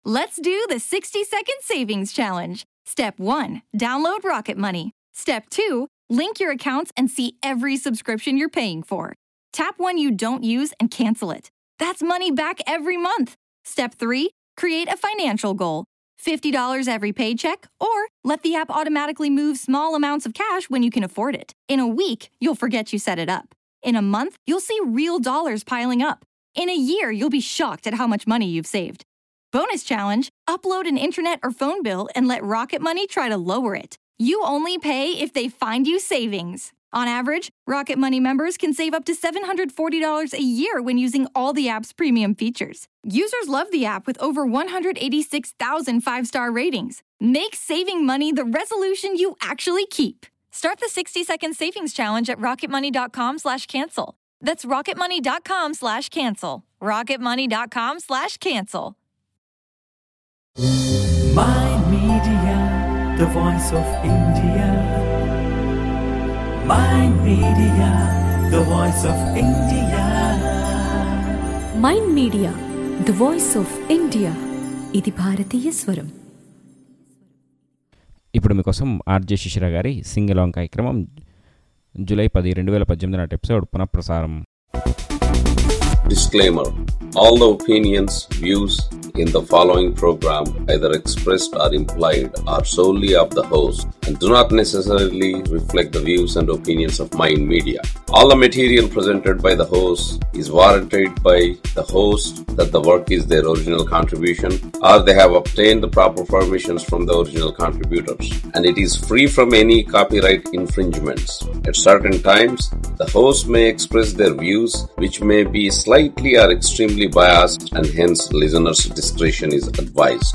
Let's do the 60 second savings challenge. Step 1 Download Rocket Money. Step 2 Link your accounts and see every subscription you're paying for. Tap one you don't use and cancel it. That's money back every month. Step 3 Create a financial goal. $50 every paycheck, or let the app automatically move small amounts of cash when you can afford it. In a week, you'll forget you set it up. In a month, you'll see real dollars piling up. In a year, you'll be shocked at how much money you've saved. Bonus challenge upload an internet or phone bill and let Rocket Money try to lower it. You only pay if they find you savings. On average, Rocket Money members can save up to $740 a year when using all the app's premium features. Users love the app with over 186,000 five star ratings. Make saving money the resolution you actually keep. Start the 60 second savings challenge at rocketmoney.com slash cancel. That's rocketmoney.com slash cancel. Rocketmoney.com slash cancel. Mind Media, the voice of India. Mind Media, the voice of India. Mind media the voice of India ఇది భారతీయ స్వరం ఇప్పుడు మీకోసం RJ శిశిర గారి సింగిలాంగ్ కార్యక్రమం July పది రెండు వేల పద్దెనిమిది నాటి ఎపిసోడ్ పునఃప్రసారం Disclaimer All the opinions, views in the following program, either expressed or implied, are solely of the host and do not necessarily reflect the views and opinions of Mind Media. All the material presented by the host is warranted by the host that the work is their original contribution or they have obtained the proper permissions from the original contributors and it is free from any copyright infringements. At certain times, the host may express their views which may be slightly or extremely biased and hence listeners' discretion is advised.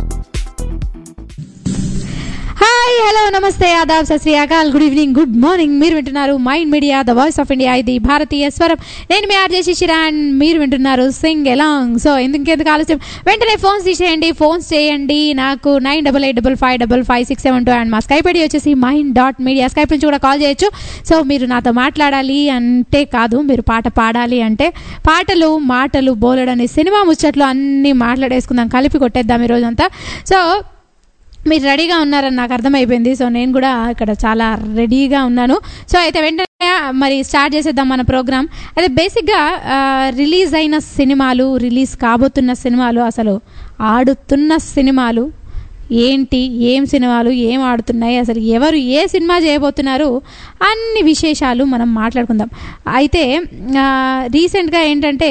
Hi hello నమస్తే ఆదాబ్ సత్ శ్రీ అకాల్ good evening good morning మీరు వింటున్నారు mind media the voice of India ఇది భారతీయ స్వరం నేను మీ ఆర్జే శిశిరా అండ్ మీరు వింటున్నారు సింగ్ ఎలాంగ్ సో ఎందుకెందుకు ఆలస్యం వెంటనే ఫోన్స్ తీసేయండి ఫోన్స్ చేయండి నాకు nine double eight double five double five six seven two and మా స్కైప్ ఐడి వచ్చేసి మైండ్ డాట్ మీడియా స్కైప్ నుంచి కూడా కాల్ చేయొచ్చు సో మీరు నాతో మాట్లాడాలి అంటే కాదు మీరు పాట పాడాలి అంటే పాటలు మాటలు బోలెడని సినిమా ముచ్చట్లు అన్నీ మాట్లాడేసుకుందాం కలిపి కొట్టేద్దాం ఈ రోజంతా సో మీరు రెడీగా ఉన్నారని నాకు అర్థమైపోయింది సో నేను కూడా ఇక్కడ చాలా రెడీగా ఉన్నాను సో అయితే వెంటనే మరి స్టార్ట్ చేసేద్దాం మన ప్రోగ్రామ్ అయితే బేసిక్గా ఆ, రిలీజ్ అయిన సినిమాలు రిలీజ్ కాబోతున్న సినిమాలు అసలు ఆడుతున్న సినిమాలు ఏంటి ఏం సినిమాలు ఏం ఆడుతున్నాయి అసలు ఎవరు ఏ సినిమా చేయబోతున్నారు అన్ని విశేషాలు మనం మాట్లాడుకుందాం అయితే ఆ, రీసెంట్గా ఏంటంటే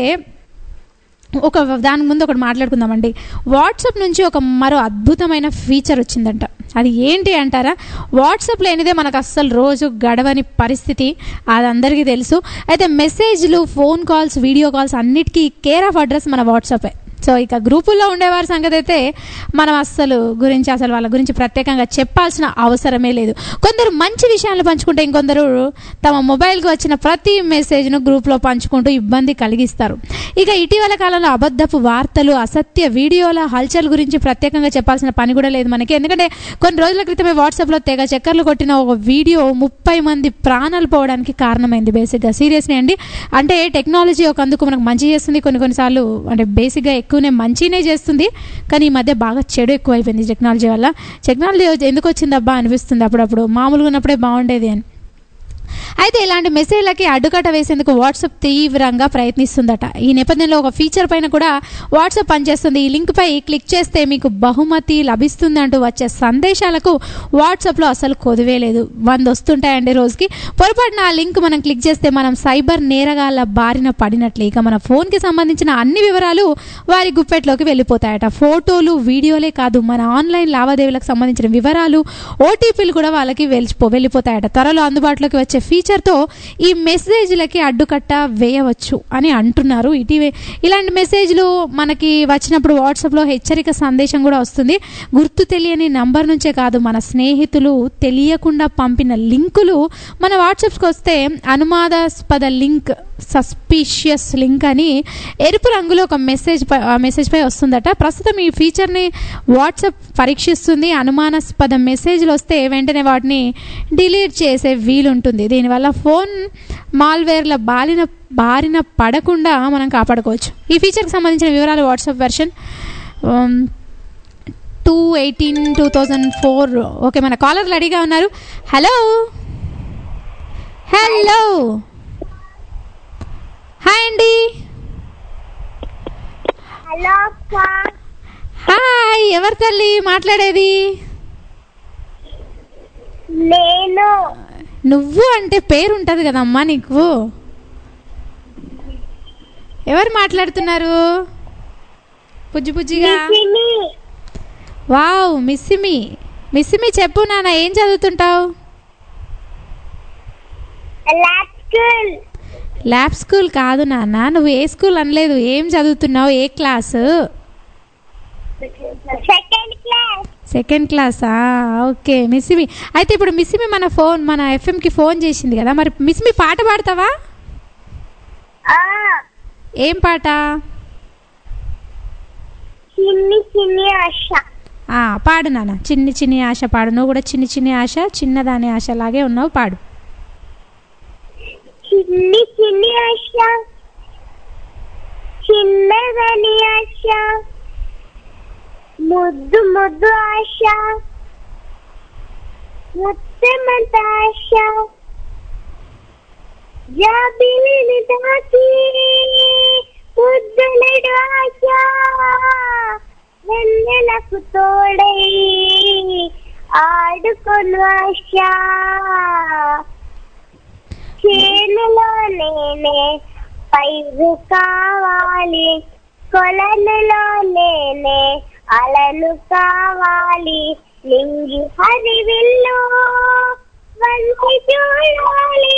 ఒక దాని ముందు ఒకటి మాట్లాడుకుందామండి వాట్సాప్ నుంచి ఒక మరో అద్భుతమైన ఫీచర్ వచ్చిందంట అది ఏంటి అంటారా వాట్సాప్ లేనిదే మనకు అస్సలు రోజు గడవని పరిస్థితి అది అందరికీ తెలుసు అయితే మెసేజ్లు ఫోన్ కాల్స్ వీడియో కాల్స్ అన్నిటికీ కేర్ ఆఫ్ అడ్రస్ మన వాట్సాపే సో ఇక గ్రూపుల్లో ఉండేవారి సంగతి అయితే మనం అస్సలు గురించి అసలు వాళ్ళ గురించి ప్రత్యేకంగా చెప్పాల్సిన అవసరమే లేదు కొందరు మంచి విషయాలు పంచుకుంటే ఇంకొందరు తమ మొబైల్కి వచ్చిన ప్రతి మెసేజ్ను గ్రూప్లో పంచుకుంటూ ఇబ్బంది కలిగిస్తారు ఇక ఇటీవల కాలంలో అబద్ధపు వార్తలు అసత్య వీడియోల హల్చల్ గురించి ప్రత్యేకంగా చెప్పాల్సిన పని కూడా లేదు మనకి ఎందుకంటే కొన్ని రోజుల క్రితమే వాట్సాప్లో తెగ చక్కర్లు కొట్టిన ఒక వీడియో ముప్పై మంది ప్రాణాలు పోవడానికి కారణమైంది బేసిక్గా సీరియస్లీ అండి అంటే టెక్నాలజీ ఒక అందుకు మనకు మంచి చేస్తుంది కొన్ని కొన్నిసార్లు అంటే బేసిక్గా ఎక్కువనే మంచినే చేస్తుంది కానీ ఈ మధ్య బాగా చెడు ఎక్కువ అయిపోయింది టెక్నాలజీ వల్ల టెక్నాలజీ ఎందుకు వచ్చిందబ్బా అనిపిస్తుంది అప్పుడప్పుడు మామూలుగా ఉన్నప్పుడే బాగుండేది అని అయితే ఇలాంటి మెసేజ్లకి అడ్డుకట్ట వేసేందుకు వాట్సాప్ తీవ్రంగా ప్రయత్నిస్తుందట ఈ నేపథ్యంలో ఒక ఫీచర్ పైన కూడా వాట్సాప్ పనిచేస్తుంది ఈ లింక్ పై క్లిక్ చేస్తే మీకు బహుమతి లభిస్తుంది అంటూ వచ్చే సందేశాలకు వాట్సాప్లో అసలు కొదివే లేదు వంద వస్తుంటాయండి రోజుకి పొరపాటున ఆ లింక్ మనం క్లిక్ చేస్తే మనం సైబర్ నేరగాళ్ళ బారిన పడినట్లే ఇక మన ఫోన్కి సంబంధించిన అన్ని వివరాలు వారి గుప్పెట్లోకి వెళ్ళిపోతాయట ఫోటోలు వీడియోలే కాదు మన ఆన్లైన్ లావాదేవీలకు సంబంధించిన వివరాలు ఓటీపీలు కూడా వాళ్ళకి వెళ్ళిపో వెళ్ళిపోతాయట త్వరలో అందుబాటులోకి వచ్చే ఫీచర్తో ఈ మెసేజ్లకి అడ్డుకట్ట వేయవచ్చు అని అంటున్నారు ఇటీవే ఇలాంటి మెసేజ్లు మనకి వచ్చినప్పుడు వాట్సాప్లో హెచ్చరిక సందేశం కూడా వస్తుంది గుర్తు తెలియని నంబర్ నుంచే కాదు మన స్నేహితులు తెలియకుండా పంపిన లింకులు మన వాట్సాప్కి వస్తే అనుమాదాస్పద లింక్ సస్పీషియస్ లింక్ అని ఎరుపు రంగులో ఒక మెసేజ్ పై ఆ మెసేజ్ పై వస్తుందట ప్రస్తుతం ఈ ఫీచర్ని వాట్సాప్ పరీక్షిస్తుంది అనుమానాస్పద మెసేజ్లు వస్తే వెంటనే వాటిని డిలీట్ చేసే వీలుంటుంది దీనివల్ల ఫోన్ మాల్వేర్ల బాలిన బారిన పడకుండా మనం కాపాడుకోవచ్చు ఈ ఫీచర్కి సంబంధించిన వివరాలు WhatsApp version eighteen two thousand four okay మన కాలర్ రెడీగా ఉన్నారు హలో హలో హాయ్ అండి హలో అక్క హాయ్ ఎవరు తల్లి మాట్లాడేది నేను నువ్వు అంటే పేరు ఉంటుంది కదమ్మా నీకు ఎవరు మాట్లాడుతున్నారు పుజ్జి పుజ్జిగా సిమి వావ్ మిస్సిమి మిస్సిమి చెప్పు నాన్న ఏం చదువుతుంటావు ల్యాబ్ స్కూల్ ల్యాబ్ స్కూల్ కాదు నాన్న నువ్వు ఏ స్కూల్ అనలేదు ఏం చదువుతున్నావు ఏ క్లాసు సెకండ్ క్లాస్ సెకండ్ క్లాసా ఓకే మిస్సిమి అయితే ఇప్పుడు మిస్సిమి మన ఫోన్ మన ఎఫ్ఎంకి ఫోన్ చేసింది కదా మరి మిస్సిమి పాట పాడతావా ఆ ఏం పాట చిన్ని చిన్ని ఆశ ఆ, పాడు నాన్న చిన్ని చిన్ని ఆశ పాడు నువ్వు కూడా చిన్ని చిన్ని ఆశ చిన్నదాని ఆశ లాగే ఉన్నావు పాడు చిన్ని చిన్ని ఆశ చిన్నదని ఆశ ముద్దు ముద్దు ఆశ ముత్తమంత ఆశ జాబిలిని తాకి ముద్దులడు ఆశ వెన్నెలకు తోడై ఆడుకొను ఆశ చేనులో నేనే పైరు కావాలి కొలనులో నేనే అలను కావాలి లింగి హరివిల్లు వంచి చూడాలి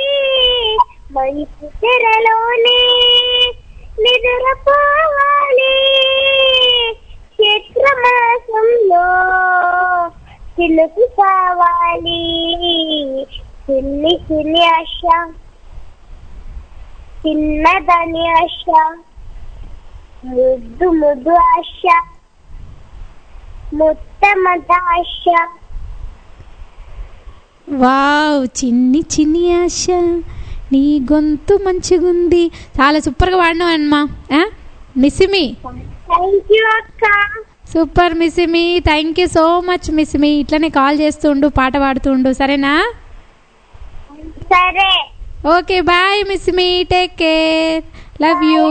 మంచి తెరలోనే నిద్రపోవాలి చైత్రమాసంలో చిలుకు కావాలి చిన్ని చిన్ని ఆశ చిన్నదని ఆశ ముద్దు ముద్దు ఆశ ముత్తమత ఆశ వావ్ చిన్ని చిన్ని ఆశ నీ గొంతు మంచిగుంది చాలా సూపర్గా పాడినావు అమ్మా ఆ? మిస్సిమి థ్యాంక్ యూ అక్క సూపర్ మిస్సిమి థ్యాంక్ యూ సో మచ్ మిస్సిమి ఇట్లనే కాల్ చేస్తుండు పాట పాడుతుండు సరేనా సరే ఓకే బాయ్ మిస్సిమి take care love you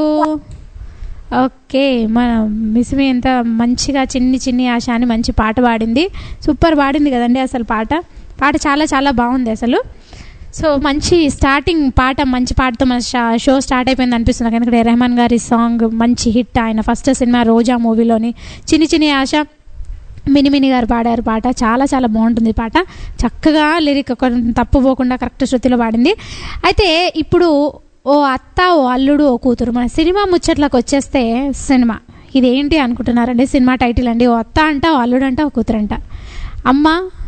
okay మన మిస్సిమి ఎంత మంచిగా చిన్ని చిన్ని ఆశ అని మంచి పాట పాడింది సూపర్ పాడింది కదండి అసలు పాట పాట చాలా చాలా బాగుంది అసలు సో మంచి స్టార్టింగ్ పాట మంచి పాటతో మన షా- షో స్టార్ట్ అయిపోయింది అనిపిస్తుంది నాకు ఎందుకంటే రెహమాన్ గారి సాంగ్ మంచి హిట్ ఆయన ఫస్ట్ సినిమా రోజా మూవీలోని చిన్ని చిన్ని ఆశ మినిమిని గారు పాడారు పాట చాలా చాలా బాగుంటుంది ఈ పాట చక్కగా లిరిక్ ఒక తప్పు పోకుండా కరెక్ట్ శృతిలో పాడింది అయితే ఇప్పుడు ఓ అత్త ఓ అల్లుడు ఓ కూతురు మన సినిమా ముచ్చట్లకు వచ్చేస్తే సినిమా ఇదేంటి అనుకుంటున్నారండి సినిమా టైటిల్ అండి ఓ అత్త అంట ఓ అల్లుడు అంట ఓ కూతురు అంట అమ్మ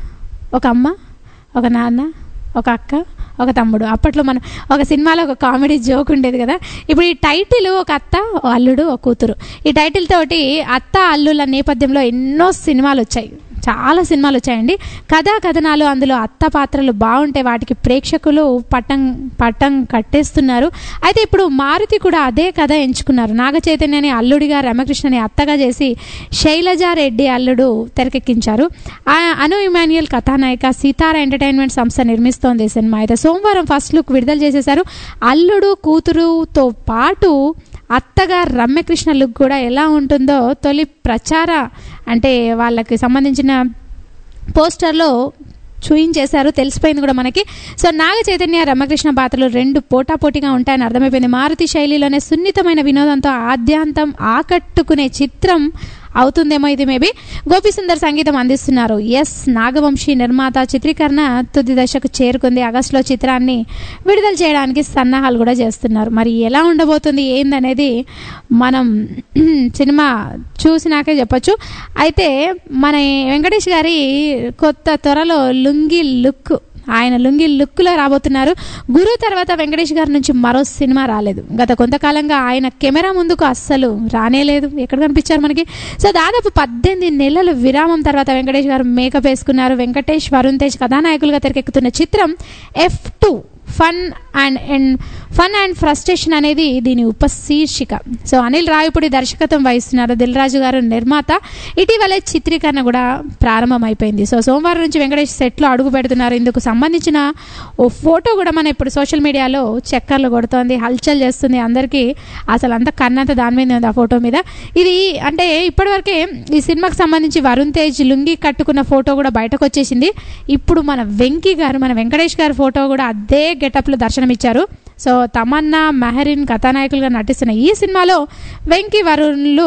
ఒక అమ్మ ఒక నాన్న ఒక అక్క ఒక తమ్ముడు అప్పట్లో మనం ఒక సినిమాలో ఒక కామెడీ జోక్ ఉండేది కదా ఇప్పుడు ఈ టైటిల్ ఒక అత్త ఓ అల్లుడు ఒక కూతురు ఈ టైటిల్ తోటి అత్త అల్లుల నేపథ్యంలో ఎన్నో సినిమాలు వచ్చాయి చాలా సినిమాలు వచ్చాయండి కథా కథనాలు అందులో అత్త పాత్రలు బాగుంటే వాటికి ప్రేక్షకులు పట్టం పట్టం కట్టేస్తున్నారు అయితే ఇప్పుడు మారుతి కూడా అదే కథ ఎంచుకున్నారు నాగ చైతన్యని అల్లుడిగా రమకృష్ణని అత్తగా చేసి శైలజారెడ్డి అల్లుడు తెరకెక్కించారు ఆ అను ఇమాన్యుయల్ కథానాయిక సీతార ఎంటర్టైన్మెంట్ సంస్థ నిర్మిస్తోంది ఈ సినిమా అయితే సోమవారం ఫస్ట్ లుక్ విడుదల చేసేశారు అల్లుడు కూతురుతో పాటు అత్తగా రమ్యకృష్ణ లుక్ కూడా ఎలా ఉంటుందో తొలి ప్రచార అంటే వాళ్ళకి సంబంధించిన పోస్టర్లో చూయించేశారు తెలిసిపోయింది కూడా మనకి సో నాగ చైతన్య రమకృష్ణ పాత్రలు రెండు పోటాపోటీగా ఉంటాయని అర్థమైపోయింది మారుతి శైలిలోనే సున్నితమైన వినోదంతో ఆద్యాంతం ఆకట్టుకునే చిత్రం అవుతుందేమో ఇది మేబీ గోపిసుందర్ సంగీతం అందిస్తున్నారు ఎస్ నాగవంశీ నిర్మాత చిత్రీకరణ తుది దశకు చేరుకుంది ఆగస్టులో చిత్రాన్ని విడుదల చేయడానికి సన్నాహాలు కూడా చేస్తున్నారు మరి ఎలా ఉండబోతుంది ఏందనేది మనం సినిమా చూసినాకే చెప్పొచ్చు అయితే మన వెంకటేష్ గారి కొత్త త్వరలో లుంగి లుక్ ఆయన లుంగి లుక్లో రాబోతున్నారు గురు తర్వాత వెంకటేష్ గారి నుంచి మరో సినిమా రాలేదు గత కొంతకాలంగా ఆయన కెమెరా ముందుకు అస్సలు రానేలేదు ఎక్కడ కనిపించారు మనకి సో దాదాపు పద్దెనిమిది నెలల విరామం తర్వాత వెంకటేష్ గారు మేకప్ వేసుకున్నారు వెంకటేష్ వరుణ్ తేజ్ కథానాయకులుగా తెరకెక్కుతున్న చిత్రం F two fun and and fun and frustration అనేది దీని ఉపశీర్షిక సో అనిల్ రావిపూడి దర్శకత్వం వహిస్తున్నారు దిల్ రాజు గారు నిర్మాత ఇటీవలే చిత్రీకరణ కూడా ప్రారంభమైపోయింది సో సోమవారం నుంచి వెంకటేష్ సెట్లో అడుగు పెడుతున్నారు ఇందుకు సంబంధించిన ఓ ఫోటో కూడా మన ఇప్పుడు సోషల్ మీడియాలో చక్కర్లు కొడుతోంది హల్చల్ చేస్తుంది అందరికీ అసలు అంత కన్నంత దాని మీద ఉంది ఆ ఫోటో మీద ఇది అంటే ఇప్పటివరకే ఈ సినిమాకి సంబంధించి వరుణ్ తేజ్ లుంగి కట్టుకున్న ఫోటో కూడా బయటకు వచ్చేసింది ఇప్పుడు మన వెంకీ గారు మన వెంకటేష్ గారి ఫోటో కూడా అదే గెటప్లో దర్శనమిచ్చారు సో తమన్నా మెహరిన్ కథానాయకులుగా నటిస్తున్న ఈ సినిమాలో వెంకీ వరుణ్లు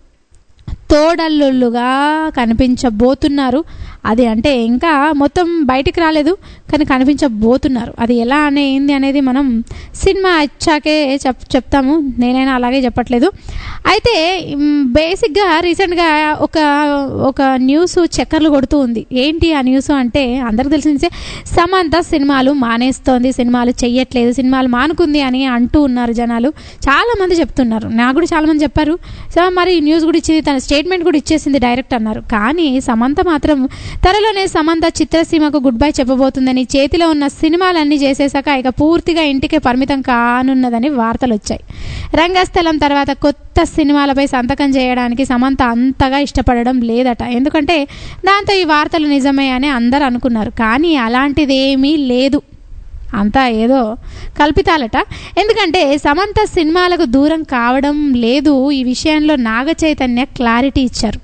తోడల్లుగా కనిపించబోతున్నారు అది అంటే ఇంకా మొత్తం బయటికి రాలేదు కానీ కనిపించబోతున్నారు అది ఎలా అనే ఏంది అనేది మనం సినిమా వచ్చాకే చెప్ చెప్తాము నేనైనా అలాగే చెప్పట్లేదు అయితే మ్, బేసిక్గా రీసెంట్గా ఒక ఒక న్యూస్ చక్కర్లు కొడుతూ ఉంది ఏంటి ఆ న్యూస్ అంటే అందరికి తెలిసిందే సమంత సినిమాలు మానేస్తోంది సినిమాలు చెయ్యట్లేదు సినిమాలు మానుకుంది అని అంటూ ఉన్నారు జనాలు చాలామంది చెప్తున్నారు నాకు కూడా చాలామంది చెప్పారు సో మరి ఈ న్యూస్ కూడా ఇచ్చింది తన స్టేట్మెంట్ కూడా ఇచ్చేసింది డైరెక్ట్ అన్నారు కానీ సమంత మాత్రం త్వరలోనే సమంత చిత్రసీమకు గుడ్ బై చెప్పబోతుందని చేతిలో ఉన్న సినిమాలన్నీ చేసేసాక ఇక పూర్తిగా ఇంటికే పరిమితం కానున్నదని వార్తలు వచ్చాయి రంగస్థలం తర్వాత కొత్త సినిమాలపై సంతకం చేయడానికి సమంత అంతగా ఇష్టపడడం లేదట ఎందుకంటే దాంతో ఈ వార్తలు నిజమే అని అందరు అనుకున్నారు కానీ అలాంటిదేమీ లేదు అంతా ఏదో కల్పితాలట ఎందుకంటే సమంత సినిమాలకు దూరం కావడం లేదు ఈ విషయంలో నాగ చైతన్య క్లారిటీ ఇచ్చారు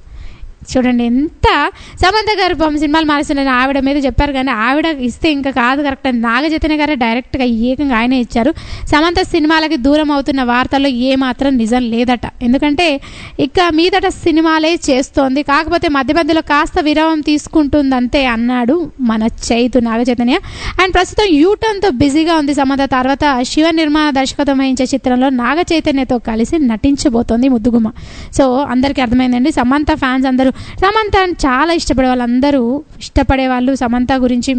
చూడండి ఎంత సమంత గారు పాపం సినిమాలు మారుస్తున్నారు ఆవిడ మీద చెప్పారు కానీ ఆవిడ ఇస్తే ఇంకా కాదు కరెక్ట్ అని నాగ చైతన్య గారే డైరెక్ట్గా ఏకంగా ఆయనే ఇచ్చారు సమంత సినిమాలకి దూరం అవుతున్న వార్తల్లో ఏ మాత్రం నిజం లేదట ఎందుకంటే ఇక మీదట సినిమాలే చేస్తోంది కాకపోతే మధ్య మధ్యలో కాస్త విరామం తీసుకుంటుందంతే అన్నాడు మన చైతు నాగ చైతన్య అండ్ ప్రస్తుతం యూటర్న్తో బిజీగా ఉంది సమంత తర్వాత శివ నిర్మాణ దర్శకత్వం వహించే చిత్రంలో నాగ చైతన్యతో కలిసి నటించబోతోంది ముద్దుగుమ్మ సో అందరికీ అర్థమైందండి సమంత ఫ్యాన్స్ అందరూ సమంత చాలా ఇష్టపడే వాళ్ళందరూ ఇష్టపడే వాళ్ళు సమంత గురించి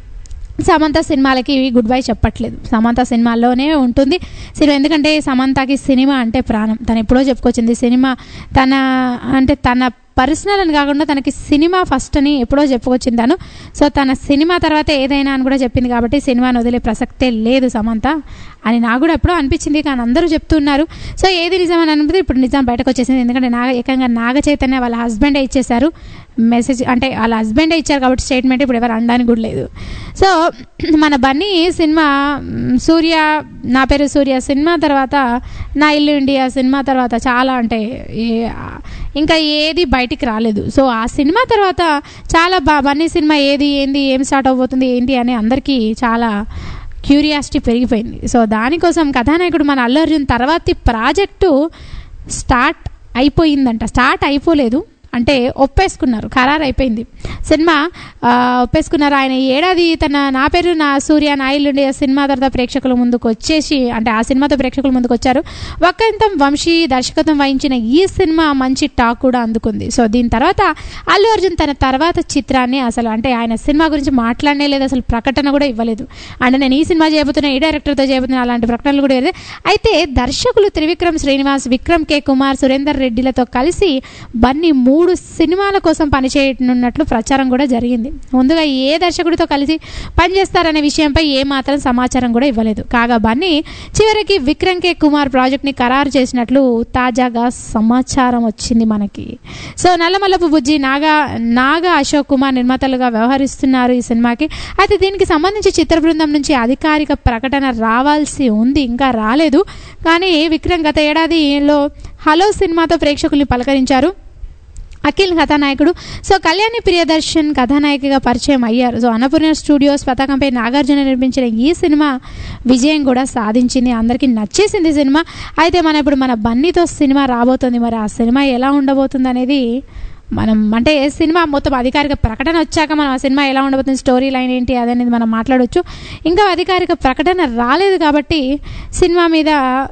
సమంత సినిమాలకి గుడ్ బై చెప్పట్లేదు సమంత సినిమాల్లోనే ఉంటుంది సినిమా ఎందుకంటే సమంతకి సినిమా అంటే ప్రాణం తను ఎప్పుడో చెప్పుకొచ్చింది సినిమా తన అంటే తన పర్సనల్ అని కాకుండా తనకి సినిమా ఫస్ట్ అని ఎప్పుడో చెప్పుకొచ్చింది తను సో తన సినిమా తర్వాత ఏదైనా అని కూడా చెప్పింది కాబట్టి సినిమాని వదిలే ప్రసక్తే లేదు సమంత అని నాకు కూడా ఎప్పుడో అనిపించింది కానీ అందరూ చెప్తున్నారు సో ఏది నిజం అని అనిపితే ఇప్పుడు నిజం బయటకు వచ్చేసింది ఎందుకంటే నాగ ఏకంగా నాగ చైతన్య వాళ్ళ హస్బెండే ఇచ్చేశారు మెసేజ్ అంటే వాళ్ళ హస్బెండే ఇచ్చారు కాబట్టి స్టేట్మెంట్ ఇప్పుడు ఎవరు అనడానికి కూడా లేదు సో మన బన్నీ సినిమా మ్, సూర్య నా పేరు సూర్య సినిమా తర్వాత నా ఇల్లు ఇండియా సినిమా తర్వాత చాలా అంటే ఏ- ఇంకా ఏది బయటికి రాలేదు సో ఆ సినిమా తర్వాత చాలా బా బన్నీ సినిమా ఏది ఏంది ఏం స్టార్ట్ అవబోతుంది ఏంటి అని అందరికీ చాలా క్యూరియాసిటీ పెరిగిపోయింది సో దానికోసం కథానాయకుడు మన అల్లు అర్జున్ తర్వాతి ప్రాజెక్టు స్టార్ట్ అయిపోయిందంట స్టార్ట్ అయిపోలేదు అంటే ఒప్పేసుకున్నారు ఖరారు అయిపోయింది సినిమా ఆ, ఒప్పేసుకున్నారు ఆయన ఈ ఏడాది తన నా పేరు నా సూర్య నా ఇల్లుండి సినిమా తర్వాత ప్రేక్షకుల ముందుకు వచ్చేసి అంటే ఆ సినిమాతో ప్రేక్షకుల ముందుకు వచ్చారు వక్కంతం వంశీ దర్శకత్వం వహించిన ఈ సినిమా మంచి టాక్ కూడా అందుకుంది సో దీని తర్వాత అల్లు అర్జున్ తన తర్వాత చిత్రాన్ని అసలు అంటే ఆయన సినిమా గురించి మాట్లాడనే లేదు అసలు ప్రకటన కూడా ఇవ్వలేదు అంటే నేను ఈ సినిమా చేయబోతున్నా ఈ డైరెక్టర్తో చేయబోతున్నా అలాంటి ప్రకటనలు కూడా లేదు అయితే దర్శకులు త్రివిక్రమ్ శ్రీనివాస్ విక్రమ్ కే కుమార్ సురేందర్ రెడ్డిలతో కలిసి బన్నీ మూడు సినిమాల కోసం పనిచేయనున్నట్లు ప్రచారం కూడా జరిగింది ముందుగా ఏ దర్శకుడితో కలిసి పనిచేస్తారనే విషయంపై ఏ మాత్రం సమాచారం కూడా ఇవ్వలేదు కాగా బన్నీ చివరికి విక్రమ్ కే కుమార్ ప్రాజెక్ట్ని ఖరారు చేసినట్లు తాజాగా సమాచారం వచ్చింది మనకి సో నల్లమల్లపు బుజ్జి నాగా నాగా అశోక్ కుమార్ నిర్మాతలుగా వ్యవహరిస్తున్నారు ఈ సినిమాకి అయితే దీనికి సంబంధించి చిత్ర బృందం నుంచి అధికారిక ప్రకటన రావాల్సి ఉంది ఇంకా రాలేదు కానీ విక్రమ్ గత ఏడాదిలో హలో సినిమాతో ప్రేక్షకుల్ని పలకరించారు అఖిల్ కథానాయకుడు సో కళ్యాణి ప్రియదర్శన్ కథానాయికగా పరిచయం అయ్యారు సో అన్నపూర్ణ స్టూడియోస్ పతాకంపై నాగార్జున నిర్మించిన ఈ సినిమా విజయం కూడా సాధించింది అందరికీ నచ్చేసింది సినిమా అయితే మన ఇప్పుడు మన బన్నీతో సినిమా రాబోతుంది మరి ఆ సినిమా ఎలా ఉండబోతుంది అనేది మనం అంటే సినిమా మొత్తం అధికారిక ప్రకటన వచ్చాక మనం ఆ సినిమా ఎలా ఉండబోతుంది స్టోరీ లైన్ ఏంటి అదనేది మనం మాట్లాడవచ్చు ఇంకా అధికారిక ప్రకటన రాలేదు కాబట్టి సినిమా మీద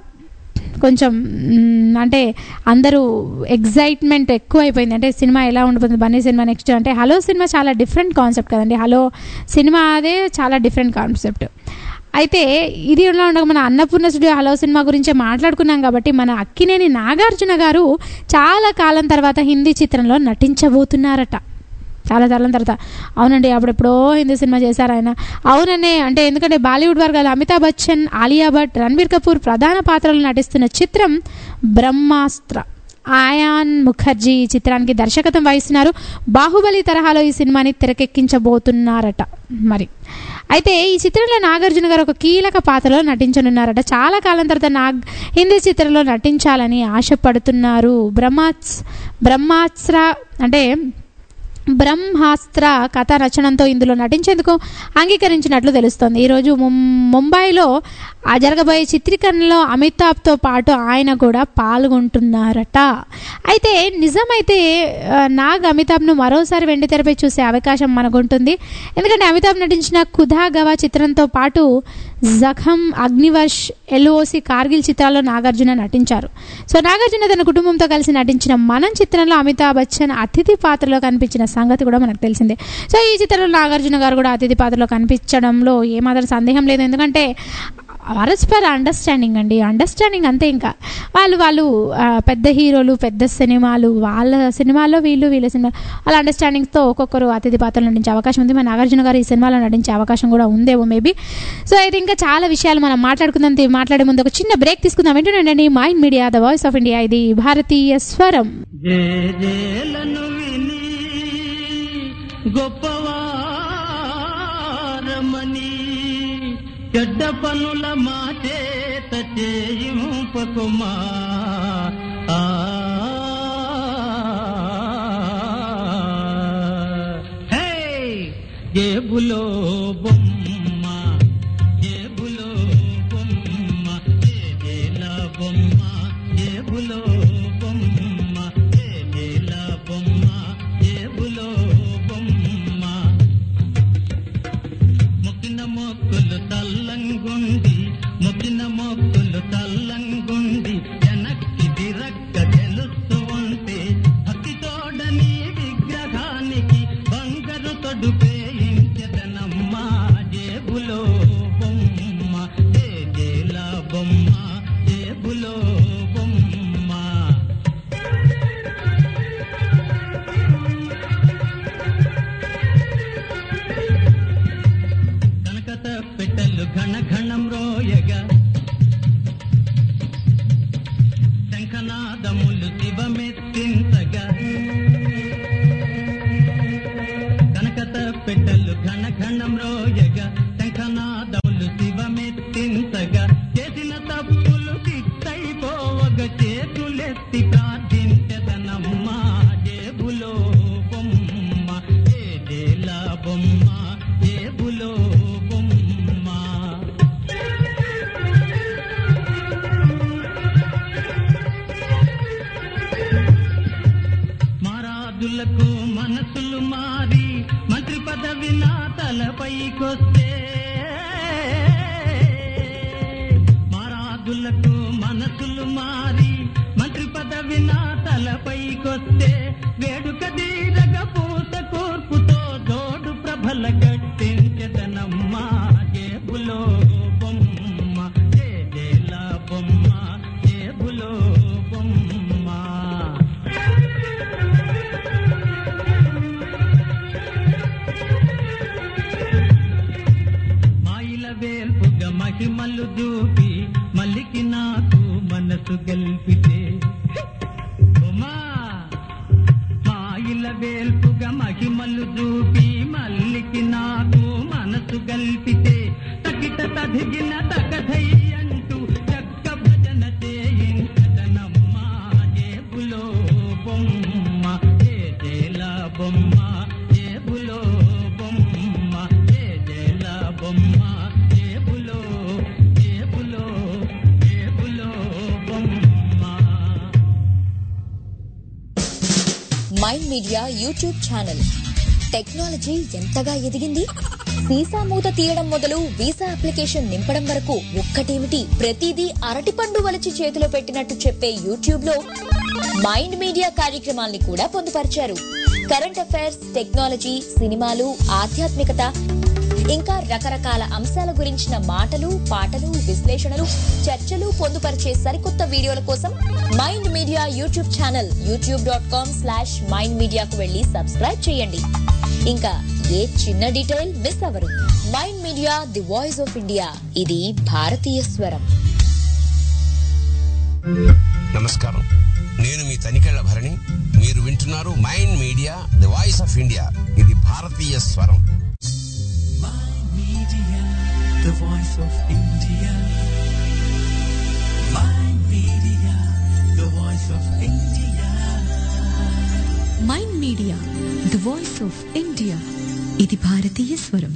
కొంచెం మ్, అంటే అందరూ ఎగ్జైట్మెంట్ ఎక్కువ అయిపోయింది అంటే సినిమా ఎలా ఉండబోతుంది బన్నీ సినిమా నెక్స్ట్ అంటే హలో సినిమా చాలా డిఫరెంట్ కాన్సెప్ట్ కదండి హలో సినిమా అదే చాలా డిఫరెంట్ కాన్సెప్ట్ అయితే ఇది ఇలా ఉండగా మన అన్నపూర్ణ స్టూడియో హలో సినిమా గురించే మాట్లాడుకున్నాం కాబట్టి మన అక్కినేని నాగార్జున గారు చాలా కాలం తర్వాత హిందీ చిత్రంలో నటించబోతున్నారట చాలా కాలం తర్వాత అవునండి అప్పుడెప్పుడో హిందీ సినిమా చేశారు ఆయన అవుననే అంటే ఎందుకంటే బాలీవుడ్ వర్గాలు అమితాబ్ బచ్చన్ ఆలియా భట్ రణబీర్ కపూర్ ప్రధాన పాత్రలు నటిస్తున్న చిత్రం బ్రహ్మాస్త్ర ఆయాన్ ముఖర్జీ ఈ చిత్రానికి దర్శకత్వం వహిస్తున్నారు బాహుబలి తరహాలో ఈ సినిమాని తెరకెక్కించబోతున్నారట మరి అయితే ఈ చిత్రంలో నాగార్జున గారు ఒక కీలక పాత్రలో నటించనున్నారట చాలా కాలం తర్వాత నాగ్ హిందీ చిత్రంలో నటించాలని ఆశపడుతున్నారు బ్రహ్మాస్ బ్రహ్మాస్త్ర అంటే బ్రహ్మాస్త్ర కథ రచనంతో ఇందులో నటించేందుకు అంగీకరించినట్లు తెలుస్తోంది ఈరోజు ముం- ముంబైలో ఆ జరగబోయే చిత్రీకరణలో అమితాబ్తో పాటు ఆయన కూడా పాల్గొంటున్నారట అయితే నిజమైతే ఆ, నాగ్ అమితాబ్ను మరోసారి వెండి తెరపై చూసే అవకాశం మనకుంటుంది ఎందుకంటే అమితాబ్ నటించిన ఖుదా గవా చిత్రంతో పాటు జఖం అగ్నివర్ష్ ఎల్ఓసి కార్గిల్ చిత్రాల్లో నాగార్జున నటించారు సో నాగార్జున తన కుటుంబంతో కలిసి నటించిన మనం చిత్రంలో అమితాబ్ బచ్చన్ అతిథి పాత్రలో కనిపించిన సంగతి కూడా మనకు తెలిసిందే సో ఈ చిత్రంలో నాగార్జున గారు కూడా అతిథి పాత్రలో కనిపించడంలో ఏమాత్రం సందేహం లేదు ఎందుకంటే పరస్పర అండర్స్టాండింగ్ అండి అండర్స్టాండింగ్ అంతే ఇంకా వాళ్ళు వాళ్ళు ఆ, పెద్ద హీరోలు పెద్ద సినిమాలు వాళ్ళ సినిమాల్లో వీళ్ళు వీళ్ళ సినిమా వాళ్ళ అండర్స్టాండింగ్తో ఒక్కొక్కరు అతిథి పాత్రలు నటించే అవకాశం ఉంది మన నాగార్జున గారు ఈ సినిమాలో నటించే అవకాశం కూడా ఉందేమో మేబీ సో అయితే ఇంకా చాలా విషయాలు మనం మాట్లాడుకుందాం తీ- మాట్లాడే ముందు ఒక చిన్న బ్రేక్ తీసుకుందాం ఏంటంటే mind media the voice of India ఇది భారతీయ స్వరం జేజేలను విని గొప్పవారమని చెడ్డ పనుల మాచేత చేయింపకుమా ఆ హే! జేబులో బొమ్మ జేబులో బొమ్మ జేజేల బొమ్మ జేబులో బొమ్మ జేజేల బొమ్మ జేబులో బొమ్మ మొక్కిన మొక్కులు తల్లంగుండి మొక్కిన మొక్కులు తల్లంగుండి వెనక్కి తిరక్క తెలుస్తూ ఉంటే భక్తి తోడని విగ్రహానికి బంగారు తొడుపేయించదనమ్మ జేబులో బొమ్మ జేజేల బొమ్మ జేబులో బొమ్మ కనకత పెట్టెలు ఘన ఘనం రోయగా శంఖనాదములు శివమెత్తించగా కనకత పెట్టెలు ఘన ఘనం రోయగా శంఖనాదములు శివమెత్తించగా చేసిన తప్పులు తిట్టయిపోవగా చేతులెత్తి ప్రార్థించదనమ్మ జేబులో బొమ్మ జేజేల బొమ్మ జేబులో బొమ్మ మారాదులకు మనసులు మారి మంత్రి పదవి నా తలపైకొస్తే మారాదులకు మనసులు మారి మంత్రి పదవి నా తలపైకొస్తే వేడుక దీరగ పూత కూర్పుతో జోడు ప్రభల గట్టించదనమ్మ జేబులో బొమ్మ జేజేల బొమ్మ జేబులో బొమ్మ మాయిల వేల్పుగా మహిమలు చూపి మల్లికి నాకు మనసు గెలిపితే ఉమా మాయిల వేల్పుగా మహిమలు చూపి మల్లికి నాకు మనసు గల్పితే తకిట తదిగిన తగధై అంటూ చక్క భజన చేయించదనమ్మ జేబులో బొమ్మ జేజేల బొమ్మ జేబులో బొమ్మ జేజేల బొమ్మ జేబులో జేబులో జేబులో బొమ్మ mind media YouTube channel technology ఎంతగా ఎదిగింది వీసా మూత తీయడం మొదలు వీసా అప్లికేషన్ నింపడం వరకు ఒక్కటేమిటి ప్రతిదీ అరటిపండు వలచి చేతిలో పెట్టినట్టు చెప్పే యూట్యూబ్ లో మైండ్ మీడియా కార్యక్రమాల్ని కూడా పొందుపరిచారు కరెంట్ అఫైర్స్ టెక్నాలజీ సినిమాలు ఆధ్యాత్మికత ఇంకా రకరకాల అంశాల గురించిన మాటలు పాటలు విశ్లేషణలు చర్చలు పొందుపరిచే సరికొత్త వీడియోల కోసం mind media YouTube channel YouTube dot com slash mind మీడియాకు వెళ్లి సబ్స్క్రైబ్ చేయండి ఇంకా ఏ చిన్న డీటెయిల్ మిస్ అవరు mind media the voice of India ఇది భారతీయ స్వరం నమస్కారం నేను మీ తనికెళ్ల భరణి మీరు వింటున్నారు mind media the voice of India ఇది భారతీయ స్వరం Media, the voice of India. Mind Media, the voice of India. Mind media the voice of India ఇది భారతీయ స్వరం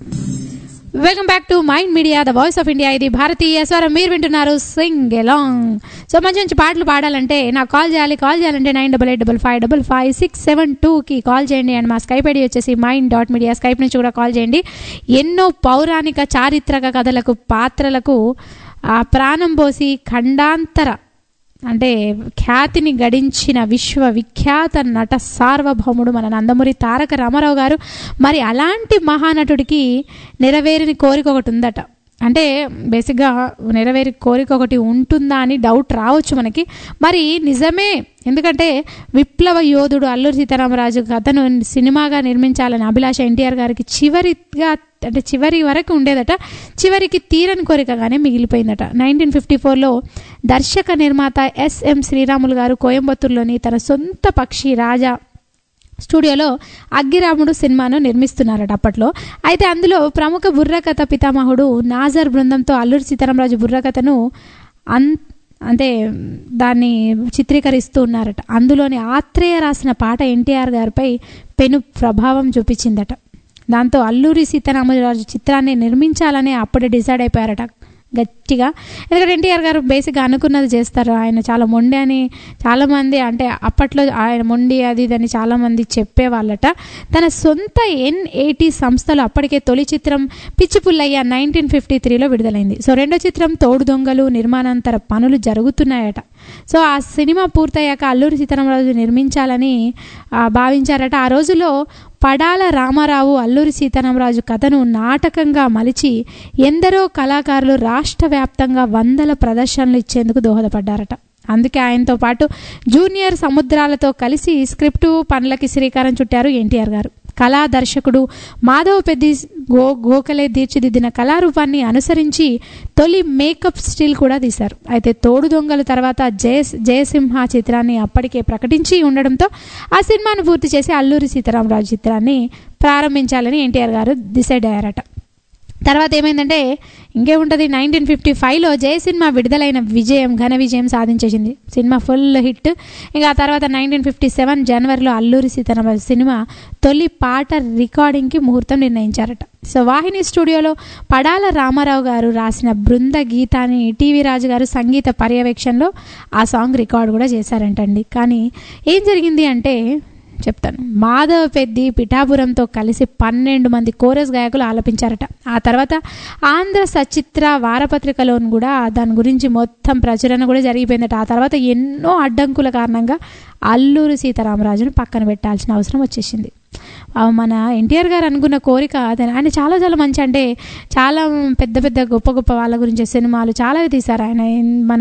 welcome back to mind media the voice of India ఇది భారతీయ స్వరం మీరు వింటున్నారు సింగ్ ఎలాంగ్ సో మంచి మంచి పాటలు పాడాలంటే నాకు కాల్ చేయాలి కాల్ చేయాలంటే nine double eight double five double five six seven టూకి కాల్ చేయండి అండ్ మా స్కైప్ ఐడి వచ్చేసి మైండ్ డాట్ మీడియా స్కైప్ నుంచి కూడా కాల్ చేయండి ఎన్నో పౌరాణిక చారిత్రక కథలకు పాత్రలకు ఆ ప్రాణం పోసి ఖండాంతర అంటే ఖ్యాతిని గడించిన విశ్వవిఖ్యాత నట సార్వభౌముడు మన నందమూరి తారక రామారావు గారు మరి అలాంటి మహానటుడికి నెరవేరిన కోరిక ఒకటి ఉందట అంటే బేసిక్గా నెరవేరి కోరిక ఒకటి ఉంటుందా అని డౌట్ రావచ్చు మనకి మరి నిజమే ఎందుకంటే విప్లవ యోధుడు అల్లూరి సీతారామరాజు కథను సినిమాగా నిర్మించాలని అభిలాష ఎన్టీఆర్ గారికి చివరిగా అంటే చివరి వరకు ఉండేదట చివరికి తీరని కోరికగానే మిగిలిపోయిందట నైన్టీన్ ఫిఫ్టీ ఫోర్లో దర్శక నిర్మాత ఎస్ఎం శ్రీరాములు గారు కోయంబత్తూరులోని తన సొంత పక్షి రాజా స్టూడియోలో అగ్గిరాముడు సినిమాను నిర్మిస్తున్నారట అప్పట్లో అయితే అందులో ప్రముఖ బుర్రకథ పితామహుడు నాజర్ బృందంతో అల్లూరి సీతారామరాజు బుర్రకథను అన్ అంటే దాన్ని చిత్రీకరిస్తూ ఉన్నారట అందులోని ఆత్రేయ రాసిన పాట ఎన్టీఆర్ గారిపై పెను ప్రభావం చూపించిందట దాంతో అల్లూరి సీతారామరాజు చిత్రాన్ని నిర్మించాలని అప్పుడే డిసైడ్ అయిపోయారట గట్టిగా ఎందుకంటే ఎన్టీఆర్ గారు బేసిక్గా అనుకున్నది చేస్తారు ఆయన చాలా మొండి అని చాలామంది అంటే అప్పట్లో ఆయన మొండి అది ఇది అని చాలామంది చెప్పేవాళ్ళట తన సొంత ఎన్ ఎయిటీ సంస్థలో అప్పటికే తొలి చిత్రం పిచ్చి పుల్లయ్య నైన్టీన్ ఫిఫ్టీ త్రీలో విడుదలైంది సో రెండో చిత్రం తోడు దొంగలు నిర్మాణాంతర పనులు జరుగుతున్నాయట సో ఆ సినిమా పూర్తయ్యాక అల్లూరి సీతారామరాజు నిర్మించాలని ఆ, భావించారట ఆ రోజుల్లో పడాల రామారావు అల్లూరి సీతారామరాజు కథను నాటకంగా మలిచి ఎందరో కళాకారులు రాష్ట్ర వ్యాప్తంగా వందల ప్రదర్శనలు ఇచ్చేందుకు దోహదపడ్డారట అందుకే ఆయనతో పాటు జూనియర్ సముద్రాలతో కలిసి స్క్రిప్టు పనులకి శ్రీకారం చుట్టారు ఎన్టీఆర్ గారు కళా దర్శకుడు మాధవ పెద్ది గో గోఖలే తీర్చిదిద్దిన కళారూపాన్ని అనుసరించి తొలి మేకప్ స్టిల్ కూడా తీశారు అయితే తోడు దొంగల తర్వాత జయ జయసింహ చిత్రాన్ని అప్పటికే ప్రకటించి ఉండడంతో ఆ సినిమాను పూర్తి చేసి అల్లూరి సీతారామరాజు చిత్రాన్ని ప్రారంభించాలని ఎన్టీఆర్ గారు డిసైడ్ అయ్యారట తర్వాత ఏమైందంటే ఇంకేముంటుంది నైన్టీన్ ఫిఫ్టీ ఫైవ్లో జయ సినిమా విడుదలైన విజయం ఘన విజయం సాధించేసింది సినిమా ఫుల్ హిట్ ఇంకా ఆ తర్వాత నైన్టీన్ ఫిఫ్టీ సెవెన్ జనవరిలో అల్లూరి సీతారామరాజు సినిమా తొలి పాట రికార్డింగ్కి ముహూర్తం నిర్ణయించారట సో వాహిని స్టూడియోలో పడాల రామారావు గారు రాసిన బృంద గీతాన్ని టీవీ రాజు గారు సంగీత పర్యవేక్షణలో ఆ సాంగ్ రికార్డ్ కూడా చేశారంటండి కానీ ఏం జరిగింది అంటే చెప్తాను మాధవ పెద్ది పిఠాపురంతో కలిసి పన్నెండు మంది కోరస్ గాయకులు ఆలపించారట ఆ తర్వాత ఆంధ్ర సచిత్ర వారపత్రికలోను కూడా దాని గురించి మొత్తం ప్రచురణ కూడా జరిగిపోయిందట ఆ తర్వాత ఎన్నో అడ్డంకుల కారణంగా అల్లూరి సీతారామరాజును పక్కన పెట్టాల్సిన అవసరం వచ్చేసింది ఆ మన ఎన్టీఆర్ గారు అనుకున్న కోరిక అదే ఆయన చాలా చాలా మంచి అంటే చాలా పెద్ద పెద్ద గొప్ప గొప్ప వాళ్ళ గురించి సినిమాలు చాలా తీశారు ఆయన మన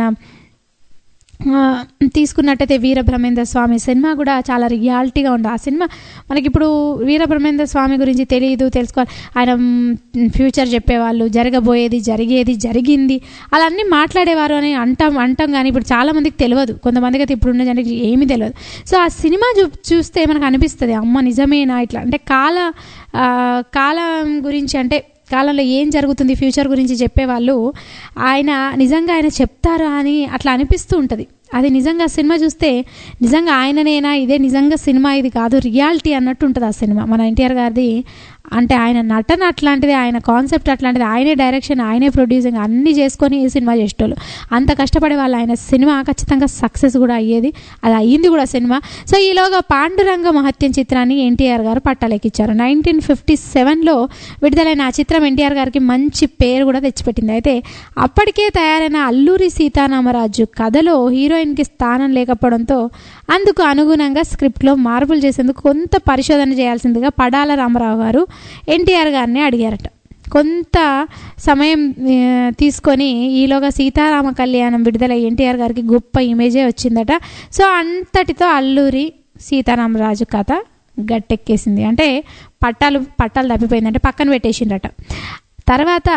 ఆ, తీసుకున్నట్టయితే వీరబ్రహ్మేంద్ర స్వామి సినిమా కూడా చాలా రియాలిటీగా ఉండే ఆ సినిమా మనకి ఇప్పుడు వీరబ్రహ్మేంద్ర స్వామి గురించి తెలియదు తెలుసుకోవాలి ఆయన మ్, ఫ్యూచర్ చెప్పేవాళ్ళు జరగబోయేది జరిగేది జరిగింది అలా అన్నీ మాట్లాడేవారు అని అంటాం అంటాం కానీ ఇప్పుడు చాలా మందికి తెలియదు కొంతమందికి అయితే ఇప్పుడు ఉన్న జనానికి ఏమీ తెలియదు సో ఆ సినిమా చూ చూస్తే మనకు అనిపిస్తుంది అమ్మ నిజమేనా ఇట్లా అంటే కాల ఆ, కాలం గురించి అంటే కాలంలో ఏం జరుగుతుంది ఫ్యూచర్ గురించి చెప్పేవాళ్ళు ఆయన నిజంగా ఆయన చెప్తారా అని అట్లా అనిపిస్తూ ఉంటుంది అది నిజంగా సినిమా చూస్తే నిజంగా ఆయననేనా ఇదే నిజంగా సినిమా ఇది కాదు రియాలిటీ అన్నట్టు ఉంటుంది ఆ సినిమా మన ఎన్టీఆర్ గారిది అంటే ఆయన నటన అట్లాంటిది ఆయన కాన్సెప్ట్ అట్లాంటిది ఆయనే డైరెక్షన్ ఆయనే ప్రొడ్యూసింగ్ అన్నీ చేసుకొని ఈ సినిమా చేసేటోళ్ళు అంత కష్టపడే వాళ్ళు ఆయన సినిమా ఖచ్చితంగా సక్సెస్ కూడా అయ్యేది అది అయ్యింది కూడా సినిమా సో ఈలోగా పాండురంగ మహత్యం చిత్రాన్ని ఎన్టీఆర్ గారు పట్టాలెక్కించారు నైన్టీన్ ఫిఫ్టీ సెవెన్లో విడుదలైన ఆ చిత్రం ఎన్టీఆర్ గారికి మంచి పేరు కూడా తెచ్చిపెట్టింది అయితే అప్పటికే తయారైన అల్లూరి సీతారామరాజు కథలో హీరో హీరోయిన్కి స్థానం లేకపోవడంతో అందుకు అనుగుణంగా స్క్రిప్ట్లో మార్పులు చేసేందుకు కొంత పరిశోధన చేయాల్సిందిగా పడాల రామారావు గారు ఎన్టీఆర్ గారిని అడిగారట కొంత సమయం ఆ, తీసుకొని ఈలోగా సీతారామ కళ్యాణం విడుదల ఎన్టీఆర్ గారికి గొప్ప ఇమేజే వచ్చిందట సో అంతటితో అల్లూరి సీతారామరాజు కథ గట్టెక్కేసింది అంటే పట్టాలు పట్టాలు తప్పిపోయిందంటే పక్కన పెట్టేసిండట తర్వాత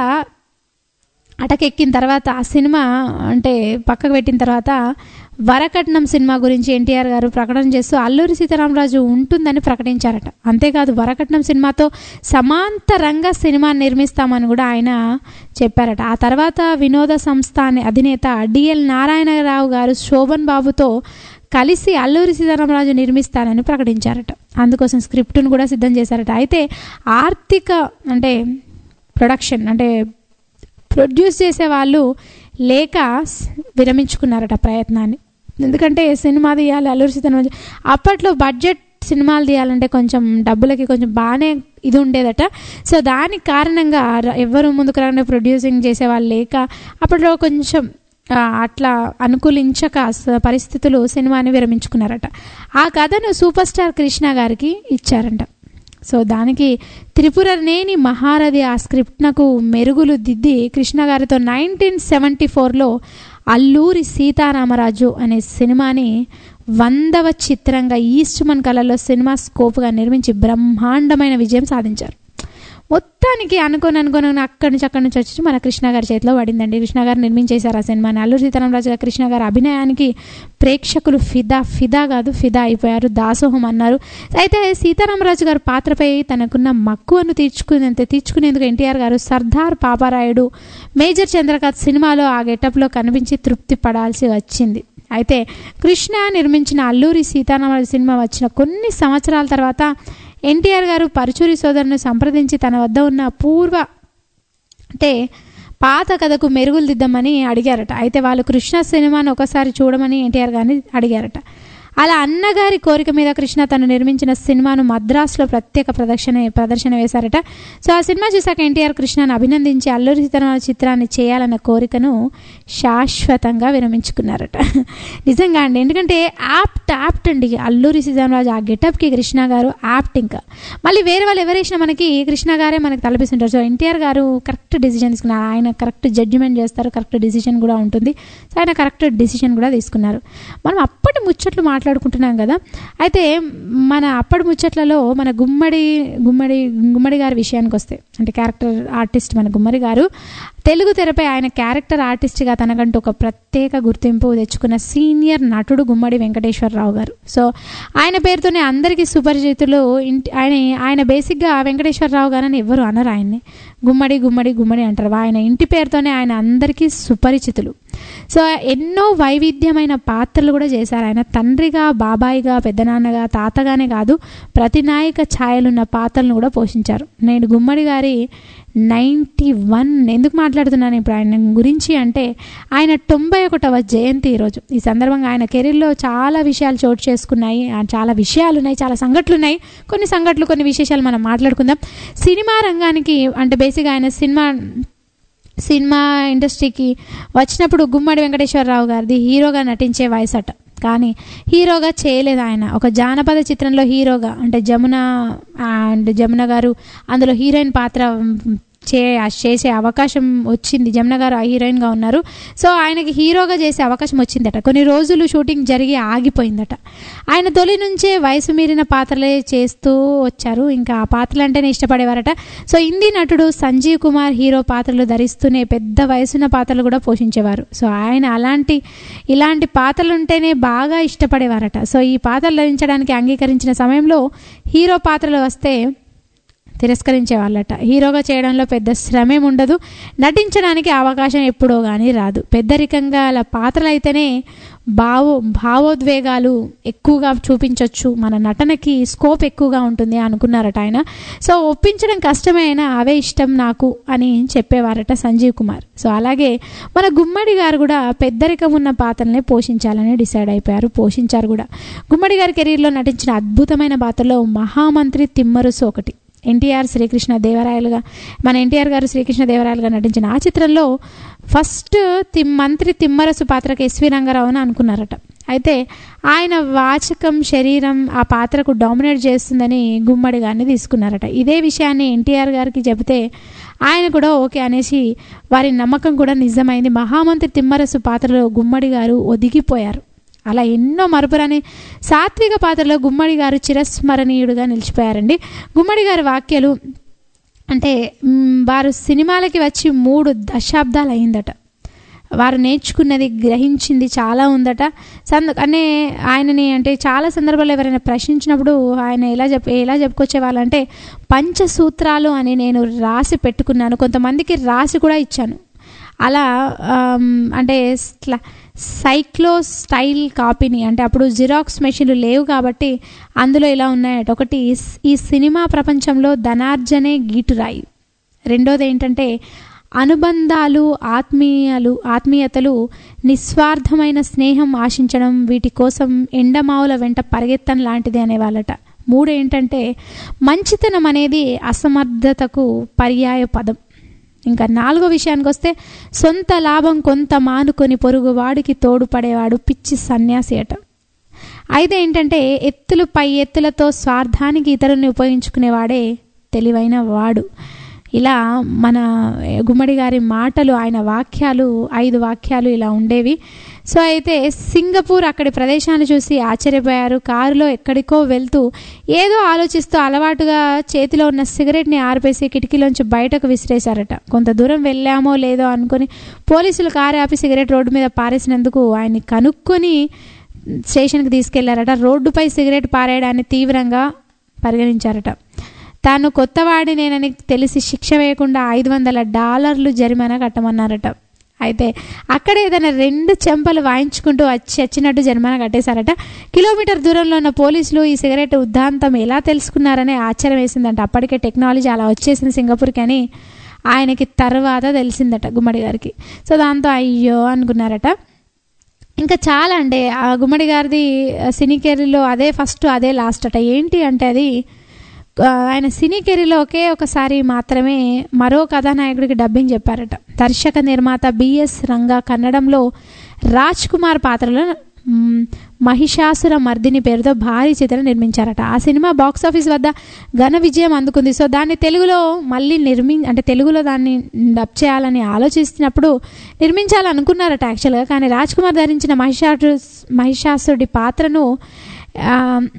అటకెక్కిన తర్వాత ఆ సినిమా అంటే పక్కకు పెట్టిన తర్వాత వరకట్నం సినిమా గురించి ఎన్టీఆర్ గారు ప్రకటన చేస్తూ అల్లూరి సీతారామరాజు ఉంటుందని ప్రకటించారట అంతేకాదు వరకట్నం సినిమాతో సమాంతరంగా సినిమా నిర్మిస్తామని కూడా ఆయన చెప్పారట ఆ తర్వాత వినోద సంస్థ అనే అధినేత డిఎల్ నారాయణరావు గారు శోభన్ బాబుతో కలిసి అల్లూరి సీతారామరాజు నిర్మిస్తానని ప్రకటించారట అందుకోసం స్క్రిప్ట్ను కూడా సిద్ధం చేశారట అయితే ఆర్థిక అంటే ప్రొడక్షన్ అంటే ప్రొడ్యూస్ చేసే వాళ్ళు లేక స్- విరమించుకున్నారట ప్రయత్నాన్ని ఎందుకంటే సినిమా తీయాలి అల్లూరి సీతారామరాజు అప్పట్లో బడ్జెట్ సినిమాలు తీయాలంటే కొంచెం డబ్బులకి కొంచెం బాగానే ఇది ఉండేదట సో దానికి కారణంగా ర- ఎవరు ముందుకు రాకుండా ప్రొడ్యూసింగ్ చేసేవాళ్ళు లేక అప్పట్లో కొంచెం ఆ, అట్లా అనుకూలించక స- పరిస్థితులు సినిమాని విరమించుకున్నారట ఆ కథను సూపర్ స్టార్ కృష్ణ గారికి ఇచ్చారంట సో దానికి త్రిపురనేని మహారథి ఆ స్క్రిప్ట్నకు మెరుగులు దిద్ది కృష్ణ గారితో నైన్టీన్ సెవెంటీ ఫోర్లో అల్లూరి సీతారామరాజు అనే సినిమాని వందవ చిత్రంగా ఈస్ట్మన్ కళలో సినిమా స్కోప్గా నిర్మించి బ్రహ్మాండమైన విజయం సాధించారు మొత్తానికి అనుకోని అనుకోని అక్కడి నుంచి అక్కడి నుంచి వచ్చి మన కృష్ణ గారి చేతిలో పడిందండి కృష్ణ గారు నిర్మించేశారు ఆ సినిమాని అల్లూరి సీతారామరాజు గారు కృష్ణ గారి అభినయానికి ప్రేక్షకులు ఫిదా ఫిదా కాదు ఫిదా అయిపోయారు దాసోహం అన్నారు అయితే సీతారామరాజు గారి పాత్రపై తనకున్న మక్కువను తీర్చుకునేంత తీర్చుకునేందుకు ఎన్టీఆర్ గారు సర్దార్ పాపారాయుడు మేజర్ చంద్రకాంత్ సినిమాలో ఆ గెటప్లో కనిపించి తృప్తి పడాల్సి వచ్చింది అయితే కృష్ణ నిర్మించిన అల్లూరి సీతారామరాజు సినిమా వచ్చిన కొన్ని సంవత్సరాల తర్వాత ఎన్టీఆర్ గారు పరుచూరి సోదరుని సంప్రదించి తన వద్ద ఉన్న పూర్వ అంటే పాత కథకు మెరుగులు దిద్దామని అడిగారట అయితే వాళ్ళు కృష్ణ సినిమాను ఒకసారి చూడమని ఎన్టీఆర్ గారిని అడిగారట అలా అన్నగారి కోరిక మీద కృష్ణ తను నిర్మించిన సినిమాను మద్రాసులో ప్రత్యేక ప్రదర్శన ప్రదర్శన వేశారట సో ఆ సినిమా చూసాక ఎన్టీఆర్ కృష్ణను అభినందించి అల్లూరి సీతారామ చిత్రాన్ని చేయాలన్న కోరికను శాశ్వతంగా విరమించుకున్నారట నిజంగా అండి ఎందుకంటే యాప్ట్ యాప్ట్ అండి అల్లూరి సీతారామరాజు ఆ గెటప్కి కృష్ణ గారు యాప్ట్ ఇంకా మళ్ళీ వేరే వాళ్ళు ఎవరేసినా మనకి కృష్ణ గారే మనకి తలపిస్తుంటారు సో ఎన్టీఆర్ గారు కరెక్ట్ డిసిజన్ తీసుకున్నారు ఆయన కరెక్ట్ జడ్జిమెంట్ చేస్తారు కరెక్ట్ డిసిషన్ కూడా ఉంటుంది సో ఆయన కరెక్ట్ డిసిషన్ కూడా తీసుకున్నారు మనం అప్పటి ముచ్చట్లు మాట్లాడుకుంటున్నాం కదా అయితే మన అప్పటి ముచ్చట్లలో మన గుమ్మడి గుమ్మడి గుమ్మడి గారి విషయానికి వస్తే అంటే క్యారెక్టర్ ఆర్టిస్ట్ మన గుమ్మడి గారు తెలుగు తెరపై ఆయన క్యారెక్టర్ ఆర్టిస్ట్గా తనకంటూ ఒక ప్రత్యేక గుర్తింపు తెచ్చుకున్న సీనియర్ నటుడు గుమ్మడి వెంకటేశ్వరరావు గారు సో ఆయన పేరుతోనే అందరికీ సుపరిచితులు ఇంటి ఆయన ఆయన బేసిక్గా వెంకటేశ్వరరావు గారు అని ఎవరు అనరు ఆయన్ని గుమ్మడి గుమ్మడి గుమ్మడి అంటారు ఆయన ఇంటి పేరుతోనే ఆయన అందరికీ సుపరిచితులు సో ఎన్నో వైవిధ్యమైన పాత్రలు కూడా చేశారు ఆయన తండ్రిగా బాబాయిగా పెద్దనాన్నగా తాతగానే కాదు ప్రతినాయక ఛాయలున్న పాత్రలను కూడా పోషించారు నేను గుమ్మడి గారి నైంటీ వన్ ఎందుకు మాట్లాడుతున్నాను ఇప్పుడు ఆయన గురించి అంటే ఆయన తొంభై ఒకటవ జయంతి ఈరోజు ఈ సందర్భంగా ఆయన కెరీర్లో చాలా విషయాలు చోటు చేసుకున్నాయి ఆ చాలా విషయాలు ఉన్నాయి చాలా సంఘటనలు ఉన్నాయి కొన్ని సంఘటనలు కొన్ని విశేషాలు మనం మాట్లాడుకుందాం సినిమా రంగానికి అంటే బేసిక్గా ఆయన సినిమా సినిమా ఇండస్ట్రీకి వచ్చినప్పుడు గుమ్మడి వెంకటేశ్వరరావు గారిది హీరోగా నటించే వయసు అట కానీ హీరోగా చేయలేదు ఆయన ఒక జానపద చిత్రంలో హీరోగా అంటే జమున అండ్ జమున గారు అందులో హీరోయిన్ పాత్ర చే చేసే అవకాశం వచ్చింది జమున గారు ఆ హీరోయిన్గా ఉన్నారు సో ఆయనకి హీరోగా చేసే అవకాశం వచ్చిందట కొన్ని రోజులు షూటింగ్ జరిగి ఆగిపోయిందట ఆయన తొలి నుంచే వయసు మీరిన పాత్రలే చేస్తూ వచ్చారు ఇంకా ఆ పాత్రలు అంటేనే ఇష్టపడేవారట సో హిందీ నటుడు సంజీవ్ కుమార్ హీరో పాత్రలు ధరిస్తూనే పెద్ద వయసున్న పాత్రలు కూడా పోషించేవారు సో ఆయన అలాంటి ఇలాంటి పాత్రలు ఉంటేనే బాగా ఇష్టపడేవారట సో ఈ పాత్రలు ధరించడానికి అంగీకరించిన సమయంలో హీరో పాత్రలు వస్తే తిరస్కరించే వాళ్ళట హీరోగా చేయడంలో పెద్ద శ్రమేం ఉండదు నటించడానికి అవకాశం ఎప్పుడో కానీ రాదు పెద్దరికంగా అలా పాత్రలు అయితేనే భావో భావోద్వేగాలు ఎక్కువగా చూపించవచ్చు మన నటనకి స్కోప్ ఎక్కువగా ఉంటుంది అనుకున్నారట ఆయన సో ఒప్పించడం కష్టమే అయినా అవే ఇష్టం నాకు అని చెప్పేవారట సంజీవ్ కుమార్ సో అలాగే మన గుమ్మడి గారు కూడా పెద్దరికం ఉన్న పాత్రలనే పోషించాలని డిసైడ్ అయిపోయారు పోషించారు కూడా గుమ్మడి గారి కెరీర్లో నటించిన అద్భుతమైన పాత్రలో మహామంత్రి తిమ్మరుసు ఒకటి ఎన్టీఆర్ శ్రీకృష్ణ దేవరాయలుగా మన ఎన్టీఆర్ గారు శ్రీకృష్ణ దేవరాయలుగా నటించిన ఆ చిత్రంలో ఫస్ట్ తి- మంత్రి తిమ్మరసు పాత్రకు ఎస్వి రంగారావు అని అనుకున్నారట అయితే ఆయన వాచకం శరీరం ఆ పాత్రకు డామినేట్ చేస్తుందని గుమ్మడి గారిని తీసుకున్నారట ఇదే విషయాన్ని ఎన్టీఆర్ గారికి చెబితే ఆయన కూడా ఓకే అనేసి వారి నమ్మకం కూడా నిజమైంది మహామంత్రి తిమ్మరసు పాత్రలో గుమ్మడి గారు ఒదిగిపోయారు అలా ఎన్నో మరపురాని సాత్విక పాత్రలో గుమ్మడి గారు చిరస్మరణీయుడుగా నిలిచిపోయారండి గుమ్మడి గారి వాక్యాలు అంటే మ్, వారు సినిమాలకి వచ్చి మూడు దశాబ్దాలు అయిందట వారు నేర్చుకున్నది గ్రహించింది చాలా ఉందట సంద అనే ఆయనని అంటే చాలా సందర్భాల్లో ఎవరైనా ప్రశ్నించినప్పుడు ఆయన ఎలా చెప్ ఎలా చెప్పుకొచ్చే వాళ్ళంటే పంచసూత్రాలు అని నేను రాసి పెట్టుకున్నాను కొంతమందికి రాసి కూడా ఇచ్చాను అలా ఆమ్, అంటే స్ల- సైక్లో స్టైల్ కాపీని అంటే అప్పుడు జిరాక్స్ మెషిన్లు లేవు కాబట్టి అందులో ఇలా ఉన్నాయట ఒకటి ఈ సినిమా ప్రపంచంలో ధనార్జనే గీటురాయి రెండోది ఏంటంటే అనుబంధాలు ఆత్మీయలు ఆత్మీయతలు నిస్వార్థమైన స్నేహం ఆశించడం వీటి కోసం ఎండమావుల వెంట పరిగెత్తడం లాంటిది అనేవాళ్ళట మూడు ఏంటంటే మంచితనం అనేది అసమర్థతకు పర్యాయ పదం ఇంకా నాలుగో విషయానికి వస్తే సొంత లాభం కొంత మానుకొని పొరుగువాడికి తోడుపడేవాడు పిచ్చి సన్యాసి అట అయితే ఏంటంటే ఎత్తులు పై ఎత్తులతో స్వార్థానికి ఇతరుల్ని ఉపయోగించుకునేవాడే తెలివైన వాడు ఇలా మన గుమ్మడి గారి మాటలు ఆయన వాక్యాలు ఐదు వాక్యాలు ఇలా ఉండేవి సో అయితే సింగపూర్ అక్కడి ప్రదేశాన్ని చూసి ఆశ్చర్యపోయారు కారులో ఎక్కడికో వెళ్తూ ఏదో ఆలోచిస్తూ అలవాటుగా చేతిలో ఉన్న సిగరెట్ని ఆరిపేసి కిటికీలోంచి బయటకు విసిరేశారట కొంత దూరం వెళ్ళామో లేదో అనుకొని పోలీసులు కారు ఆపి సిగరెట్ రోడ్డు మీద పారేసినందుకు ఆయన్ని కనుక్కొని స్టేషన్కి తీసుకెళ్లారట రోడ్డుపై సిగరెట్ పారేయడాన్ని తీవ్రంగా పరిగణించారట తాను కొత్తవాడినేనని తెలిసి శిక్ష వేయకుండా ఐదు వందల డాలర్లు జరిమానా కట్టమన్నారట అయితే అక్కడ ఏదైనా రెండు చెంపలు వాయించుకుంటూ వచ్చి వచ్చినట్టు జరిమానా కట్టేశారట కిలోమీటర్ దూరంలో ఉన్న పోలీసులు ఈ సిగరెట్ ఉద్దాంతం ఎలా తెలుసుకున్నారనే ఆశ్చర్యం వేసిందంట అప్పటికే టెక్నాలజీ అలా వచ్చేసింది సింగపూర్కి అని ఆయనకి తర్వాత తెలిసిందట గుమ్మడి గారికి సో దాంతో అయ్యో అనుకున్నారట ఇంకా చాలా అంటే ఆ గుమ్మడి గారిది సినీ కెరీర్లో అదే ఫస్ట్ అదే లాస్ట్ అట ఏంటి అంటే అది ఆ, ఆయన సినీ కెరీర్లో ఒకే ఒకసారి మాత్రమే మరో కథానాయకుడికి డబ్బింగ్ చెప్పారట దర్శక నిర్మాత బిఎస్ రంగా కన్నడంలో రాజ్ కుమార్ పాత్రలో మ్, మహిషాసుర మర్దిని పేరుతో భారీ చిత్రం నిర్మించారట ఆ సినిమా బాక్స్ ఆఫీస్ వద్ద ఘన విజయం అందుకుంది సో దాన్ని తెలుగులో మళ్ళీ నిర్మి అంటే తెలుగులో దాన్ని డబ్ చేయాలని ఆలోచిస్తున్నప్పుడు నిర్మించాలనుకున్నారట యాక్చువల్గా కానీ రాజ్ కుమార్ ధరించిన మహిషాసు మహిషాసుడి పాత్రను ఆ,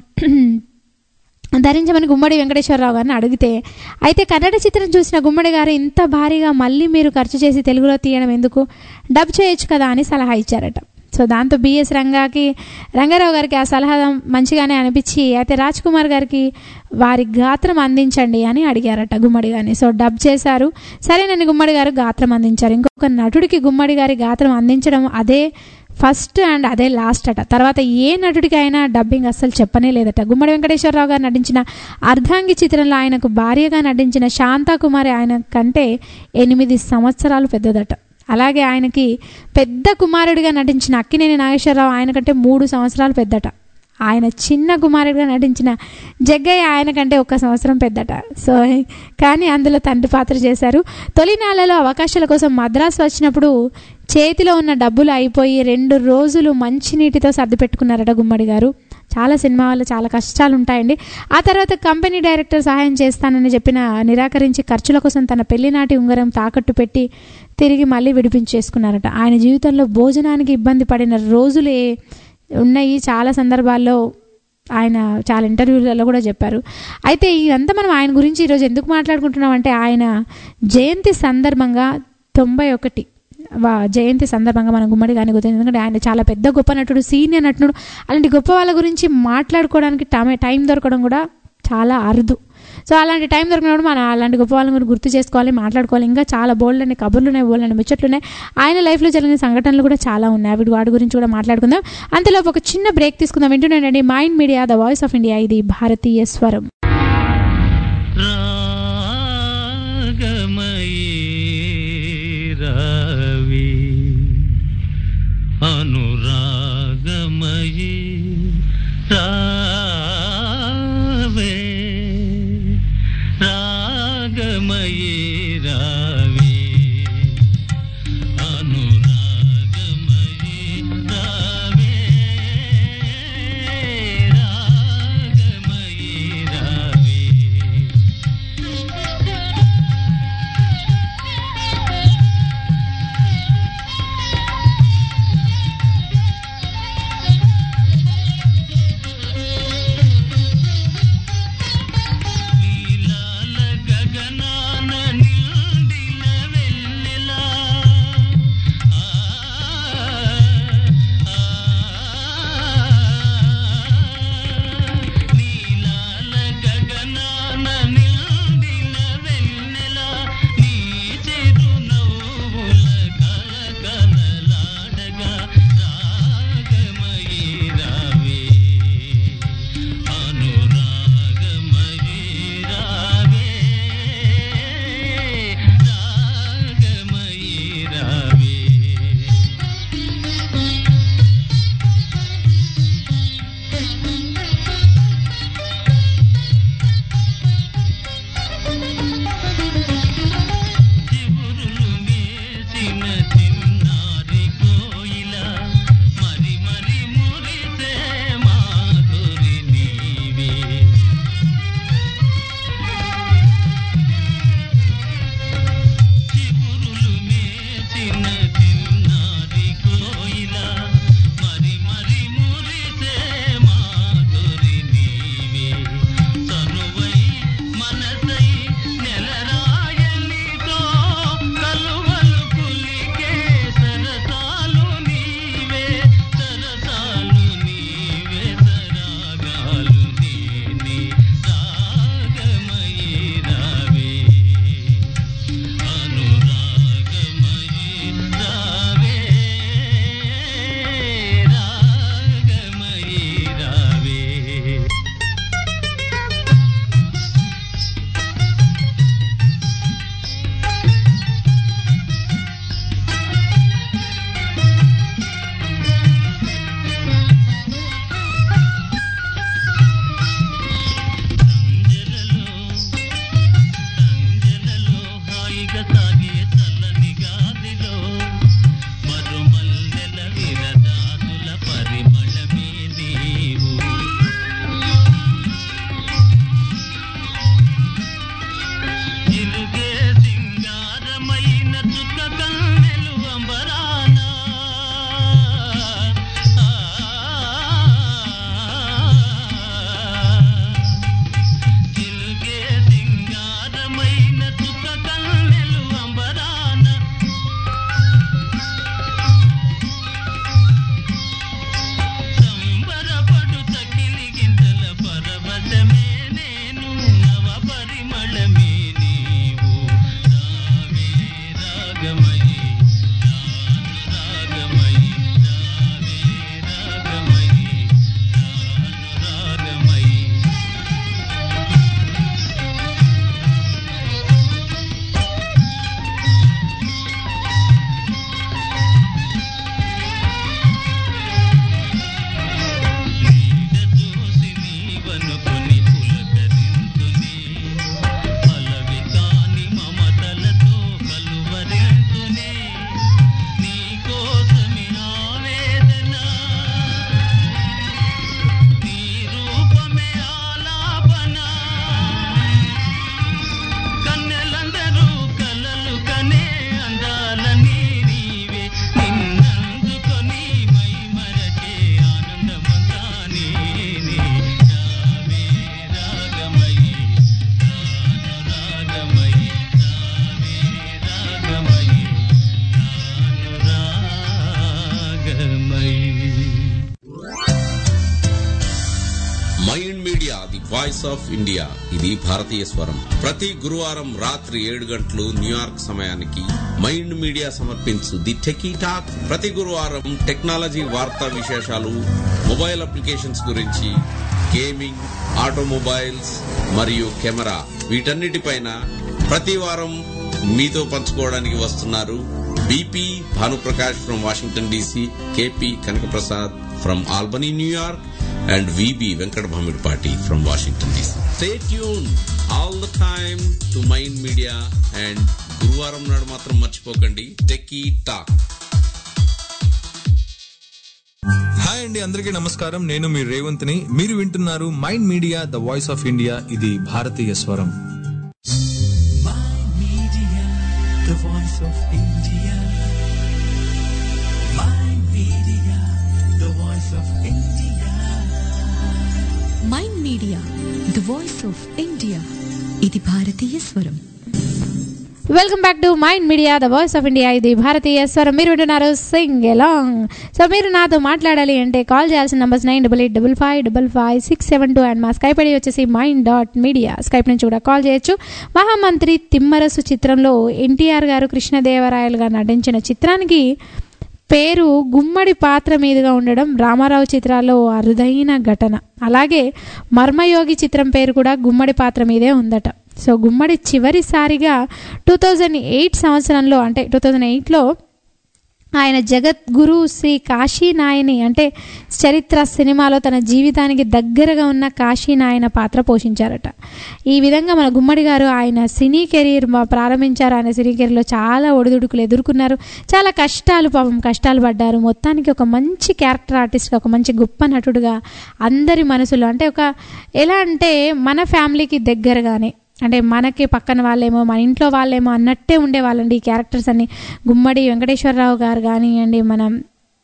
ధరించమని గుమ్మడి వెంకటేశ్వరరావు గారిని అడిగితే అయితే కన్నడ చిత్రం చూసిన గుమ్మడి గారు ఇంత భారీగా మళ్ళీ మీరు ఖర్చు చేసి తెలుగులో తీయడం ఎందుకు డబ్ చేయొచ్చు కదా అని సలహా ఇచ్చారట సో దాంతో బిఎస్ రంగాకి రంగారావు గారికి ఆ సలహా మంచిగానే అనిపించి అయితే రాజ్ కుమార్ గారికి వారి గాత్రం అందించండి అని అడిగారట గుమ్మడి గారిని సో డబ్ చేశారు సరేనని గుమ్మడి గారు గాత్రం అందించారు ఇంకొక నటుడికి గుమ్మడి గారి గాత్రం అందించడం అదే ఫస్ట్ అండ్ అదే లాస్ట్ అట తర్వాత ఏ నటుడికి అయినా డబ్బింగ్ అస్సలు చెప్పనే లేదట గుమ్మడి వెంకటేశ్వరరావు గారు నటించిన అర్ధాంగి చిత్రంలో ఆయనకు భార్యగా నటించిన శాంతాకుమారి ఆయన కంటే ఎనిమిది సంవత్సరాలు పెద్దదట అలాగే ఆయనకి పెద్ద కుమారుడిగా నటించిన అక్కినేని నాగేశ్వరరావు ఆయన కంటే మూడు సంవత్సరాలు పెద్దట ఆయన చిన్న కుమారుడిగా నటించిన జగ్గయ్య ఆయన కంటే ఒక సంవత్సరం పెద్దట సో కానీ అందులో తండ్రి పాత్ర చేశారు తొలినాళ్లలో అవకాశాల కోసం మద్రాసు వచ్చినప్పుడు చేతిలో ఉన్న డబ్బులు అయిపోయి రెండు రోజులు మంచినీటితో సర్ది పెట్టుకున్నారట గుమ్మడి గారు చాలా సినిమా వల్ల చాలా కష్టాలు ఉంటాయండి ఆ తర్వాత కంపెనీ డైరెక్టర్ సహాయం చేస్తానని చెప్పిన నిరాకరించి ఖర్చుల కోసం తన పెళ్లినాటి ఉంగరం తాకట్టు పెట్టి తిరిగి మళ్ళీ విడిపించేసుకున్నారట ఆయన జీవితంలో భోజనానికి ఇబ్బంది పడిన రోజులే ఉన్నాయి చాలా సందర్భాల్లో ఆయన చాలా ఇంటర్వ్యూలలో కూడా చెప్పారు అయితే ఇదంతా మనం ఆయన గురించి ఈరోజు ఎందుకు మాట్లాడుకుంటున్నాం అంటే ఆయన జయంతి సందర్భంగా తొంభై ఒకటి వా జయంతి సందర్భంగా మన గుమ్మడి గాని గుర్తుంది ఎందుకంటే ఆయన చాలా పెద్ద గొప్ప నటుడు సీనియర్ నటుడు అలాంటి గొప్ప వాళ్ళ గురించి మాట్లాడుకోవడానికి టైం టైం దొరకడం కూడా చాలా అరుదు సో అలాంటి టైం దొరికినప్పుడు మనం అలాంటి గొప్ప వాళ్ళని కూడా గుర్తు చేసుకోవాలి మాట్లాడుకోవాలి ఇంకా చాలా బోల్డ్ అని కబుర్లు ఉన్నాయి బోల్డ్ అని ముచ్చట్లు ఉన్నాయి ఆయన లైఫ్లో జరిగిన సంఘటనలు కూడా చాలా ఉన్నాయి వీటి వాటి గురించి కూడా మాట్లాడుకుందాం అంతలోపు ఒక చిన్న బ్రేక్ తీసుకుందాం వింటున్నానండి mind media the voice of India ఇది భారతీయ స్వరం రాగమయీ రావి అనురాగమయీ రావే రాగమయీ రావి గగనాన నిండిన వెన్నెల నీ చిరునవ్వుల కలకలలాడగా రాగమయీ రావే అనురాగమయీ రావే రాగమయీ రావే చివురులు మేసిన చిన్నారి కోయిల మరి మరి మురిసే మాధురి నీవే చివురులు మేసిన చిన్నారి కోయిల మరి మరి మురిసే మాధురి నీవే తనువై మనసై నెలరాయనితో కలువలు కులికే సరసాలు నీవే సరసాలు నీవే సరాగాలు నీనే రాగమయీ రావే అనురాగమయీ రావే రాగమయీ రావే సంజలలో హాయిగా సాగే చల్లని గాలిలో మరుమల్లెల విరదాదుల పరిమళమే నీవు ఇరుగే సింగారమైన చుక్క కన్నెలు అంబరానా తిల్గే సింగారమైన చుక్క కన్నెలు అంబరాన సంబరపడు తకిలి గింతల పరవశమే నేను నవ పరిమళమే నీవు రావే రాగమయీ రాగమయీ రావే రాగమయీ రాగమయీ నీడ చూసి నీవనుకొని పులకరింతుని అలవి కాని మమతలతో కలువరింతుని నీ కోసమి ఆవేదన నీ రూపమే ఆలాపన కన్నెలందరూ కలలు కనే అందాలని నీవే నిన్నందుకొని మై మరచే ఆనందమంతా నీనే రావే రాగమయీ రాగమయీ రావే రాగమయీ రాగమయీ mind media the voice of India ఇది భారతీయ స్వరం ప్రతి గురువారం రాత్రి ఏడు గంటలు న్యూయార్క్ సమయానికి మైండ్ మీడియా సమర్పించు ది టెకీ టాక్ ప్రతి గురువారం టెక్నాలజీ వార్తా విశేషాలు మొబైల్ అప్లికేషన్స్ గురించి గేమింగ్ ఆటోమొబైల్స్ మరియు కెమెరా వీటన్నిటిపైన ప్రతి వారం మీతో పంచుకోవడానికి వస్తున్నారు BP Bhanuprakash from Washington DC KP Kanakaprasad from Albany New York and VB Venkat Bhamidpati from Washington DC. Stay tuned all the time to Mind Media and గురువారం నాడు మాత్రం మర్చిపోకండి టెకీ టాక్ హాయ్ అండి అందరికీ నమస్కారం నేను మీ రేవంత్ని మీరు వింటున్నారు mind media the voice of India ఇది భారతీయ స్వరం Media, the voice of India. My media, the voice of India. Mind media the voice of India ఇది భారతీయ స్వరం welcome back to mind media the voice of India ఇది భారతీయ స్వరం మీరు వింటున్నారు సింగ్ ఎలాంగ్ సో మీరు నాతో మాట్లాడాలి అంటే కాల్ చేయాల్సిన numbers nine double eight double five double five six seven two and మా స్కైప్ ఐడి వచ్చేసి మైండ్ డాట్ మీడియా స్కైప్ నుంచి కూడా కాల్ చేయొచ్చు మహామంత్రి తిమ్మరసు చిత్రంలో ఎన్టీఆర్ గారు కృష్ణదేవరాయలు గారు నటించిన చిత్రానికి పేరు గుమ్మడి పాత్ర మీదుగా ఉండడం రామారావు చిత్రాల్లో అరుదైన ఘటన అలాగే మర్మయోగి చిత్రం పేరు కూడా గుమ్మడి పాత్ర మీదే ఉందట సో గుమ్మడి చివరిసారిగా టూ థౌజండ్ ఎయిట్ సంవత్సరంలో అంటే టూ థౌజండ్ ఎయిట్లో ఆయన జగద్గురు శ్రీ కాశీనాయని అంటే చరిత్ర సినిమాలో తన జీవితానికి దగ్గరగా ఉన్న కాశీనాయన పాత్ర పోషించారట ఈ విధంగా మన గుమ్మడి గారు ఆయన సినీ కెరీర్ మా- ప్రారంభించారు ఆయన సినీ కెరీర్లో చాలా ఒడిదుడుకులు ఎదుర్కొన్నారు చాలా కష్టాలు పాపం కష్టాలు పడ్డారు మొత్తానికి ఒక మంచి క్యారెక్టర్ ఆర్టిస్ట్గా ఒక మంచి గొప్ప నటుడుగా అందరి మనసులో అంటే ఒక ఎలా అంటే మన ఫ్యామిలీకి దగ్గరగానే అంటే మనకి పక్కన వాళ్ళేమో మన ఇంట్లో వాళ్ళేమో అన్నట్టే ఉండేవాళ్ళండి ఈ క్యారెక్టర్స్ అన్ని గుమ్మడి వెంకటేశ్వరరావు గారు కానివ్వండి మనం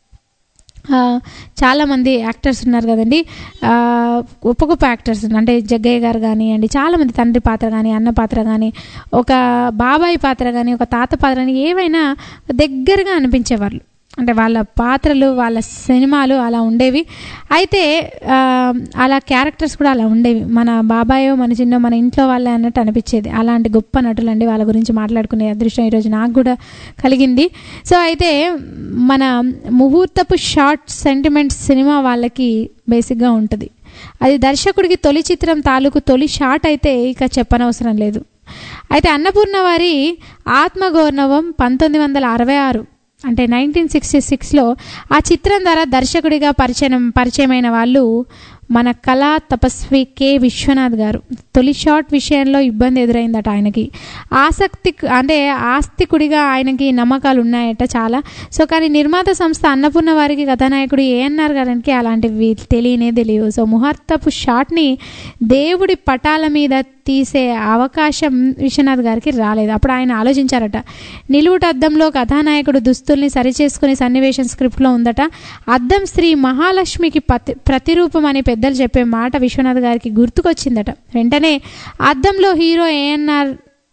ఆ, చాలామంది యాక్టర్స్ ఉన్నారు కదండి ఆ, గొప్ప గొప్ప యాక్టర్స్ ఉన్నారు. అంటే జగ్గయ్య గారు కానివ్వండి చాలామంది తండ్రి పాత్ర కానీ అన్న పాత్ర కానీ ఒక బాబాయ్ పాత్ర కానీ ఒక తాత పాత్ర కానీ ఏవైనా దగ్గరగా అనిపించేవాళ్ళు అంటే వాళ్ళ పాత్రలు వాళ్ళ సినిమాలు అలా ఉండేవి అయితే ఆ, అలా క్యారెక్టర్స్ కూడా అలా ఉండేవి మన బాబాయో మన చిన్న మన ఇంట్లో వాళ్ళే అన్నట్టు అనిపించేది అలాంటి గొప్ప నటులు అండి వాళ్ళ గురించి మాట్లాడుకునే అదృష్టం ఈరోజు నాకు కూడా కలిగింది సో అయితే మన ముహూర్తపు షార్ట్ సెంటిమెంట్ సినిమా వాళ్ళకి బేసిక్గా ఉంటుంది అది దర్శకుడికి తొలి చిత్రం తాలూకు తొలి షాట్ అయితే ఇక చెప్పనవసరం లేదు అయితే అన్నపూర్ణ వారి ఆత్మగౌరవం పంతొమ్మిది వందల అరవై ఆరు అంటే నైన్టీన్ సిక్స్టీ సిక్స్లో ఆ చిత్రం ద్వారా దర్శకుడిగా పరిచయం పరిచయమైన వాళ్ళు మన కళా తపస్వి కె విశ్వనాథ్ గారు తొలి షాట్ విషయంలో ఇబ్బంది ఎదురైందట ఆయనకి ఆసక్తి అంటే ఆస్తికుడిగా ఆయనకి నమ్మకాలు ఉన్నాయట చాలా సో కానీ నిర్మాత సంస్థ అన్నపూర్ణ వారికి కథానాయకుడు ఏఎన్ఆర్ గారికి అలాంటివి తెలియనే తెలియవు సో ముహూర్తపు షాట్ని దేవుడి పటాల మీద తీసే అవకాశం విశ్వనాథ్ గారికి రాలేదు అప్పుడు ఆయన ఆలోచించారట నిలువుట అద్దంలో కథానాయకుడు దుస్తుల్ని సరిచేసుకునే సన్నివేశం స్క్రిప్ట్లో ఉందట అద్దం శ్రీ మహాలక్ష్మికి పతి ప్రతిరూపం అని పెద్దలు చెప్పే మాట విశ్వనాథ్ గారికి గుర్తుకొచ్చిందట వెంటనే అద్దంలో హీరో ఏఎన్ఆర్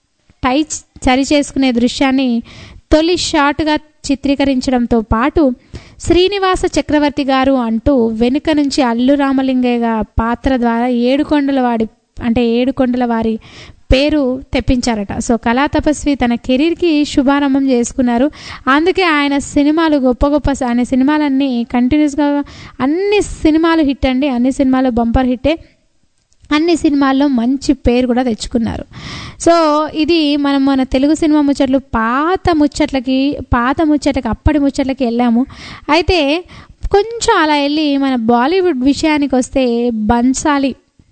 టై సరి చేసుకునే దృశ్యాన్ని తొలి షాట్గా చిత్రీకరించడంతో పాటు శ్రీనివాస చక్రవర్తి గారు అంటూ వెనుక నుంచి అల్లు రామలింగయ్య గా- పాత్ర ద్వారా ఏడుకొండల వాడి అంటే ఏడుకొండల వారి పేరు తెప్పించారట సో కళా తపస్వి తన కెరీర్కి శుభారంభం చేసుకున్నారు అందుకే ఆయన సినిమాలు గొప్ప గొప్ప స- ఆయన సినిమాలన్నీ కంటిన్యూస్గా అన్ని సినిమాలు హిట్ అండి అన్ని సినిమాలు బంపర్ హిట్టే అన్ని సినిమాల్లో మంచి పేరు కూడా తెచ్చుకున్నారు సో ఇది మనం మన తెలుగు సినిమా ముచ్చట్లు పాత ముచ్చట్లకి పాత ముచ్చట్లకి అప్పటి ముచ్చట్లకి వెళ్ళాము అయితే కొంచెం అలా వెళ్ళి మన బాలీవుడ్ విషయానికి వస్తే బన్సాలి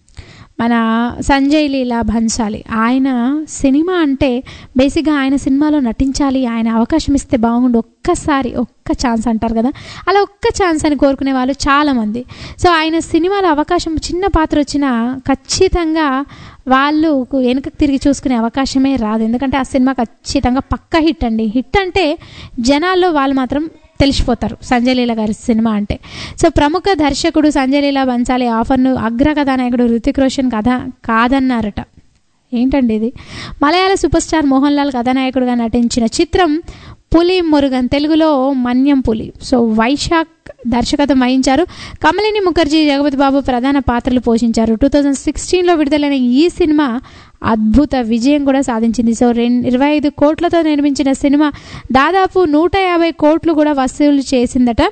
మన సంజయ్ లీలా భన్సాలి ఆయన సినిమా అంటే బేసిక్గా ఆయన సినిమాలో నటించాలి ఆయన అవకాశం ఇస్తే బాగుండు ఒక్కసారి ఒక్క ఛాన్స్ అంటారు కదా అలా ఒక్క ఛాన్స్ అని కోరుకునే వాళ్ళు చాలామంది సో ఆయన సినిమాలో అవకాశం చిన్న పాత్ర వచ్చినా ఖచ్చితంగా వాళ్ళు వెనుకకు తిరిగి చూసుకునే అవకాశమే రాదు ఎందుకంటే ఆ సినిమా ఖచ్చితంగా పక్క హిట్ అండి హిట్ అంటే జనాల్లో వాళ్ళు మాత్రం తెలిసిపోతారు సంజయ్ లీల గారి సినిమా అంటే సో ప్రముఖ దర్శకుడు సంజయ్ లీల బన్సాలి ఆఫర్ను అగ్ర కథానాయకుడు రుతిక్ రోషన్ కథ కాదన్నారట ఏంటండి ఇది మలయాళ సూపర్ స్టార్ మోహన్ లాల్ కథానాయకుడిగా నటించిన చిత్రం పులి మురుగన్ తెలుగులో మన్యం పులి సో వైశాఖ్ దర్శకత్వం వహించారు కమలిని ముఖర్జీ జగపతి బాబు ప్రధాన పాత్రలు పోషించారు టూ థౌజండ్ సిక్స్టీన్లో విడుదలైన ఈ సినిమా అద్భుత విజయం కూడా సాధించింది సో రెండు ఇరవై ఐదు కోట్లతో నిర్మించిన సినిమా దాదాపు నూట యాభై కోట్లు కూడా వసూలు చేసిందట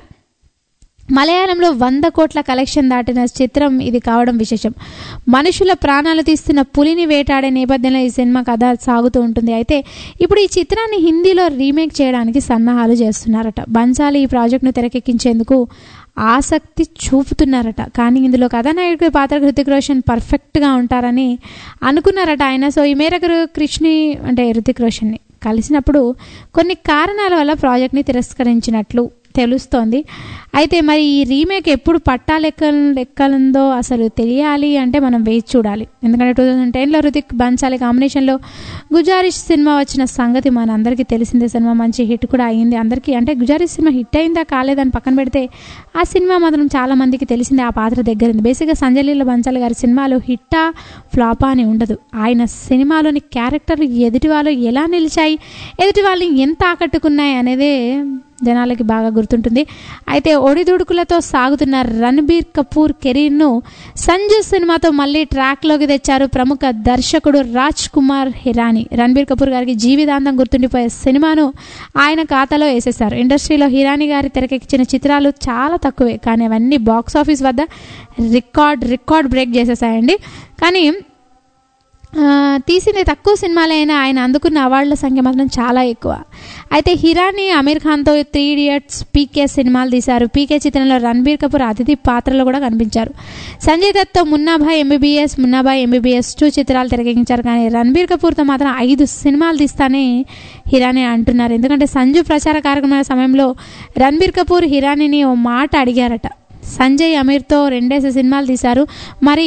మలయాళంలో వంద కోట్ల కలెక్షన్ దాటిన చిత్రం ఇది కావడం విశేషం మనుషుల ప్రాణాలు తీస్తున్న పులిని వేటాడే నేపథ్యంలో ఈ సినిమా కథ సాగుతూ ఉంటుంది అయితే ఇప్పుడు ఈ చిత్రాన్ని హిందీలో రీమేక్ చేయడానికి సన్నాహాలు చేస్తున్నారట బన్సాలి ఈ ప్రాజెక్టును తెరకెక్కించేందుకు ఆసక్తి చూపుతున్నారట కానీ ఇందులో కథానాయకుడి పాత్ర హృతిక్ రోషన్ పర్ఫెక్ట్గా ఉంటారని అనుకున్నారట ఆయన సో ఈ మేరకు కృష్ణి అంటే హృతిక్ రోషన్ని కలిసినప్పుడు కొన్ని కారణాల వల్ల ప్రాజెక్ట్ని తిరస్కరించినట్లు తెలుస్తోంది అయితే మరి ఈ రీమేక్ ఎప్పుడు పట్టాలెక్క ఎక్కలుందో అసలు తెలియాలి అంటే మనం వేచి చూడాలి ఎందుకంటే టూ థౌజండ్ టెన్లో రుతిక్ బన్సాలి కాంబినేషన్లో గుజారిష్ సినిమా వచ్చిన సంగతి మన అందరికీ తెలిసిందే సినిమా మంచి హిట్ కూడా అయ్యింది అందరికీ అంటే గుజారిష్ సినిమా హిట్ అయిందా కాలేదని పక్కన పెడితే ఆ సినిమా మాత్రం చాలా మందికి తెలిసిందే ఆ పాత్ర దగ్గరింది బేసిక్గా సంజయ్ లీల బన్సాలి గారి సినిమాలు హిట్టా ఫ్లాపా అని ఉండదు ఆయన సినిమాలోని క్యారెక్టర్లు ఎదుటి వాళ్ళు ఎలా నిలిచాయి ఎదుటి వాళ్ళని ఎంత ఆకట్టుకున్నాయి అనేదే జనాలకి బాగా గుర్తుంటుంది అయితే ఒడిదుడుకులతో సాగుతున్న రణబీర్ కపూర్ కెరీర్ను సంజు సినిమాతో మళ్ళీ ట్రాక్లోకి తెచ్చారు ప్రముఖ దర్శకుడు రాజ్ కుమార్ హిరానీ రణబీర్ కపూర్ గారికి జీవితాంతం గుర్తుండిపోయే సినిమాను ఆయన ఖాతాలో వేసేశారు ఇండస్ట్రీలో హిరానీ గారి తెరకెక్కించిన చిత్రాలు చాలా తక్కువే కానీ అవన్నీ బాక్స్ ఆఫీస్ వద్ద రికార్డ్ రికార్డ్ బ్రేక్ చేసేసాయండి కానీ ఆ, తీసింది తక్కువ సినిమాలే అయినా ఆయన అందుకున్న అవార్డుల సంఖ్య మాత్రం చాలా ఎక్కువ అయితే హిరానీ అమీర్ ఖాన్తో త్రీ ఇడియట్స్ పీకే సినిమాలు తీశారు పీకే చిత్రంలో రణబీర్ కపూర్ అతిథి పాత్రలో కూడా కనిపించారు సంజయ్ దత్తో Munnabhai MBBS Munnabhai MBBS two చిత్రాలు తెరకెక్కించారు కానీ రణబీర్ కపూర్తో మాత్రం ఐదు సినిమాలు తీస్తానే హిరానీ అంటున్నారు ఎందుకంటే సంజు ప్రచార కార్యక్రమాల సమయంలో రణబీర్ కపూర్ హిరానీని ఓ మాట అడిగారట సంజయ్ అమీర్తో రెండేసి సినిమాలు తీశారు మరి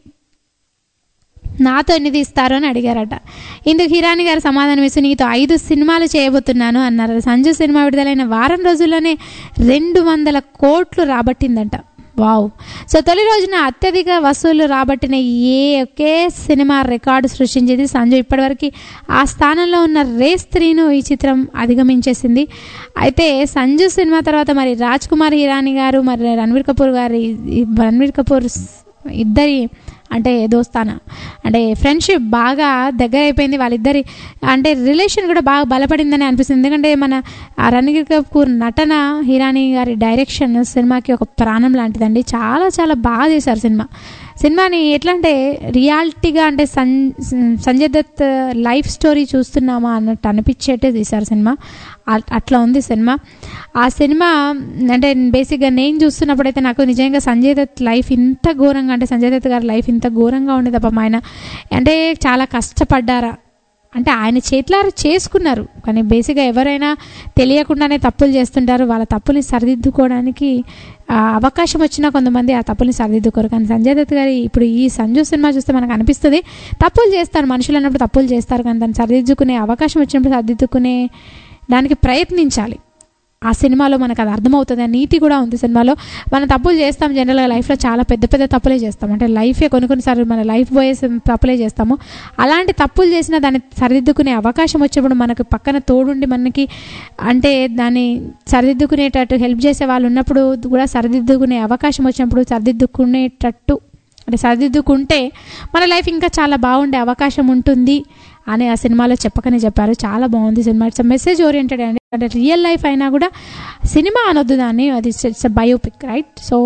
నాతో ఎన్ని తీస్తారు అని అడిగారట ఇందుకు హిరాని గారు సమాధానం ఇస్తూ నీతో ఐదు సినిమాలు చేయబోతున్నాను అన్నారు సంజు సినిమా విడుదలైన వారం రోజుల్లోనే రెండు వందల కోట్లు రాబట్టిందంట వావ్ సో తొలి రోజున అత్యధిక వసూళ్లు రాబట్టిన ఏ ఒకే సినిమా రికార్డు సృష్టించింది సంజు ఇప్పటివరకు ఆ స్థానంలో ఉన్న రేస్ త్రీను ఈ చిత్రం అధిగమించేసింది అయితే సంజు సినిమా తర్వాత మరి రాజ్ కుమార్ హిరానీ గారు మరి రణ్వీర్ కపూర్ గారి ఈ రణ్వీర్ కపూర్ ఇద్దరి అంటే దోస్తాన అంటే ఫ్రెండ్షిప్ బాగా దగ్గర అయిపోయింది వాళ్ళిద్దరి అంటే రిలేషన్ కూడా బాగా బలపడిందని అనిపిస్తుంది ఎందుకంటే మన ఆ రణ్వీర్ కపూర్ నటన హిరానీ గారి డైరెక్షన్ సినిమాకి ఒక ప్రాణం లాంటిదండి చాలా చాలా బాగా చేశారు సినిమా సినిమాని ఎట్లా అంటే రియాలిటీగా అంటే సన్ సంజయ్ దత్ లైఫ్ స్టోరీ చూస్తున్నామా అన్నట్టు అనిపించేట్టే తీశారు సినిమా అ- అట్లా ఉంది సినిమా ఆ సినిమా అంటే బేసిక్గా నేను చూస్తున్నప్పుడైతే నాకు నిజంగా సంజయ్ దత్ లైఫ్ ఇంత ఘోరంగా అంటే సంజయ్ దత్ గారి లైఫ్ ఇంత ఘోరంగా ఉండేది పాపం ఆయన అంటే చాలా కష్టపడ్డారా అంటే ఆయన చేతులారా చేసుకున్నారు కానీ బేసిక్గా ఎవరైనా తెలియకుండానే తప్పులు చేస్తుంటారు వాళ్ళ తప్పుల్ని సరిదిద్దుకోవడానికి ఆ, అవకాశం వచ్చినా కొంతమంది ఆ తప్పుల్ని సరిదిద్దుకోరు కానీ సంజయ్ దత్ గారి ఇప్పుడు ఈ సంజు సినిమా చూస్తే మనకు అనిపిస్తుంది తప్పులు చేస్తారు మనుషులు అన్నప్పుడు తప్పులు చేస్తారు కానీ దాన్ని సరిదిద్దుకునే అవకాశం వచ్చినప్పుడు సరిదిద్దుకునే దానికి ప్రయత్నించాలి ఆ సినిమాలో మనకు అది అర్థమవుతుంది ఆ నీతి కూడా ఉంది సినిమాలో మనం తప్పులు చేస్తాం జనరల్గా లైఫ్లో చాలా పెద్ద పెద్ద తప్పులే చేస్తాం అంటే లైఫే కొన్ని కొన్నిసార్లు మన లైఫ్ పోయే సం- తప్పులే చేస్తాము అలాంటి తప్పులు చేసిన దాన్ని సరిదిద్దుకునే అవకాశం వచ్చినప్పుడు మనకు పక్కన తోడుండి మనకి అంటే దాన్ని సరిదిద్దుకునేటట్టు హెల్ప్ చేసే వాళ్ళు ఉన్నప్పుడు కూడా సరిదిద్దుకునే అవకాశం వచ్చినప్పుడు సరిదిద్దుకునేటట్టు అంటే సరిదిద్దుకుంటే మన లైఫ్ ఇంకా చాలా బాగుండే అవకాశం ఉంటుంది అని ఆ సినిమాలో చెప్పకనే చెప్పారు చాలా బాగుంది సినిమా ఇట్స్ మెసేజ్ ఓరియంటెడ్ అండి అంటే రియల్ లైఫ్ అయినా కూడా సినిమా అనొద్దు దాన్ని అది it's biopic right so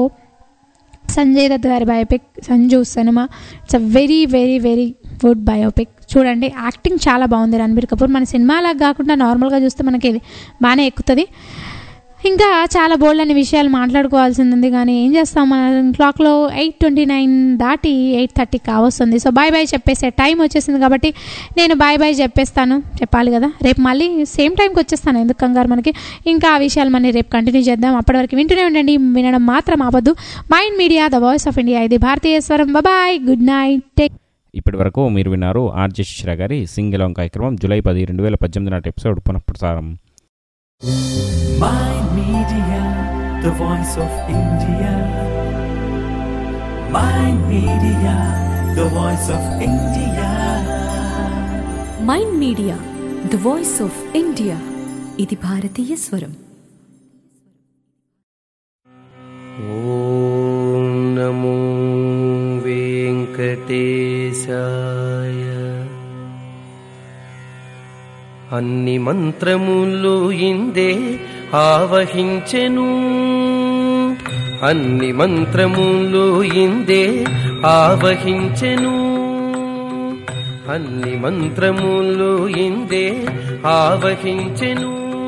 Sanjay Dutt గారి బయోపిక్ సంజు సినిమా it's a very very very good biopic చూడండి యాక్టింగ్ చాలా బాగుంది రణబీర్ కపూర్ మన సినిమాలాగా కాకుండా నార్మల్గా చూస్తే మనకి ఇది బాగానే ఎక్కుతుంది ఇంకా చాలా బోల్డ్ అనే విషయాలు మాట్లాడుకోవాల్సింది ఉంది కానీ ఏం చేస్తాం మన క్లాక్లో ఎయిట్ ట్వంటీ నైన్ దాటి ఎయిట్ థర్టీ కావస్తుంది సో బాయ్ బాయ్ చెప్పేసే టైం వచ్చేసింది కాబట్టి నేను బాయ్ బాయ్ చెప్పేస్తాను చెప్పాలి కదా రేపు మళ్ళీ సేమ్ టైంకి వచ్చేస్తాను ఎందుకు కంగారు మనకి ఇంకా ఆ విషయాలు మనం రేపు కంటిన్యూ చేద్దాం అప్పటి వరకు వింటూనే ఉండండి వినడం మాత్రం ఆపద్దు mind media the voice of India ఇది భారతీయ స్వరం బాయ్ గుడ్ నైట్ టేక్ ఇప్పటి వరకు మీరు విన్నారు ఆర్జే శిశిర గారి సింగిలాంగ్ కార్యక్రమం జూలై పది రెండు వేల పద్దెనిమిది నాటి ఎపిసోడ్ పునఃప్రసారం Mind Media, the voice of India. Mind Media, the voice of India. Mind media the voice of India ఇది భారతీయ స్వరం ॐ नमो वेङ्कटेशाय అన్ని మంత్రములు ఇందే ఆవహించెను అన్ని మంత్రములు ఇందే ఆవహించెను అన్ని మంత్రములు ఇందే ఆవహించెను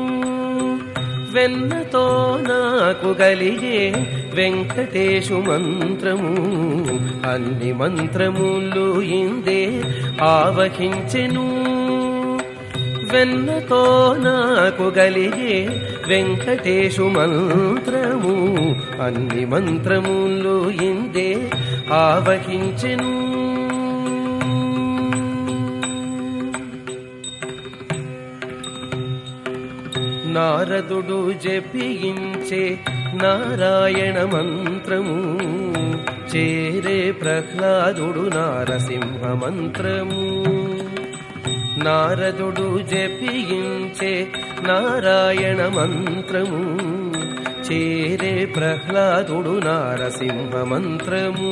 వెన్నతో నాకు కలిగే వెంకటేశు మంత్రము అన్ని మంత్రములు ఇందే ఆవహించెను వెన్నతో నాకు గలిగే వెంకటేశు మంత్రము అన్ని మంత్రములు ఇందే ఆవహించెను నారదుడు జపించే నారాయణ మంత్రము చేరే ప్రహ్లాదుడు నారసింహ మంత్రము నారదుడు జపించే నారాయణ మంత్రము చేరే ప్రహ్లాదుడు నారసింహ మంత్రము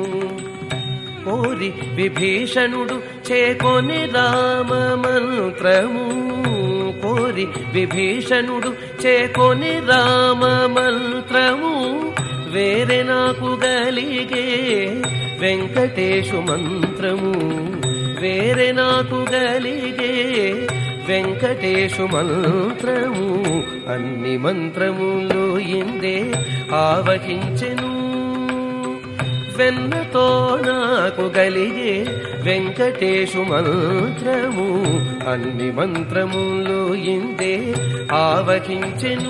కోరి విభీషణుడు చేకొని రామ మంత్రము కోరి విభీషణుడు చేకొని రామ మంత్రము వేరే నాకు గలిగే వెంకటేశు మంత్రము వేరే నాకు గలిగే వెంకటేశు మంత్రము అన్ని మంత్రములు ఇందే ఆవహించెను వెన్నతో నాకు గలిగే వెంకటేశు మంత్రము అన్ని మంత్రములు ఇందే ఆవహించెను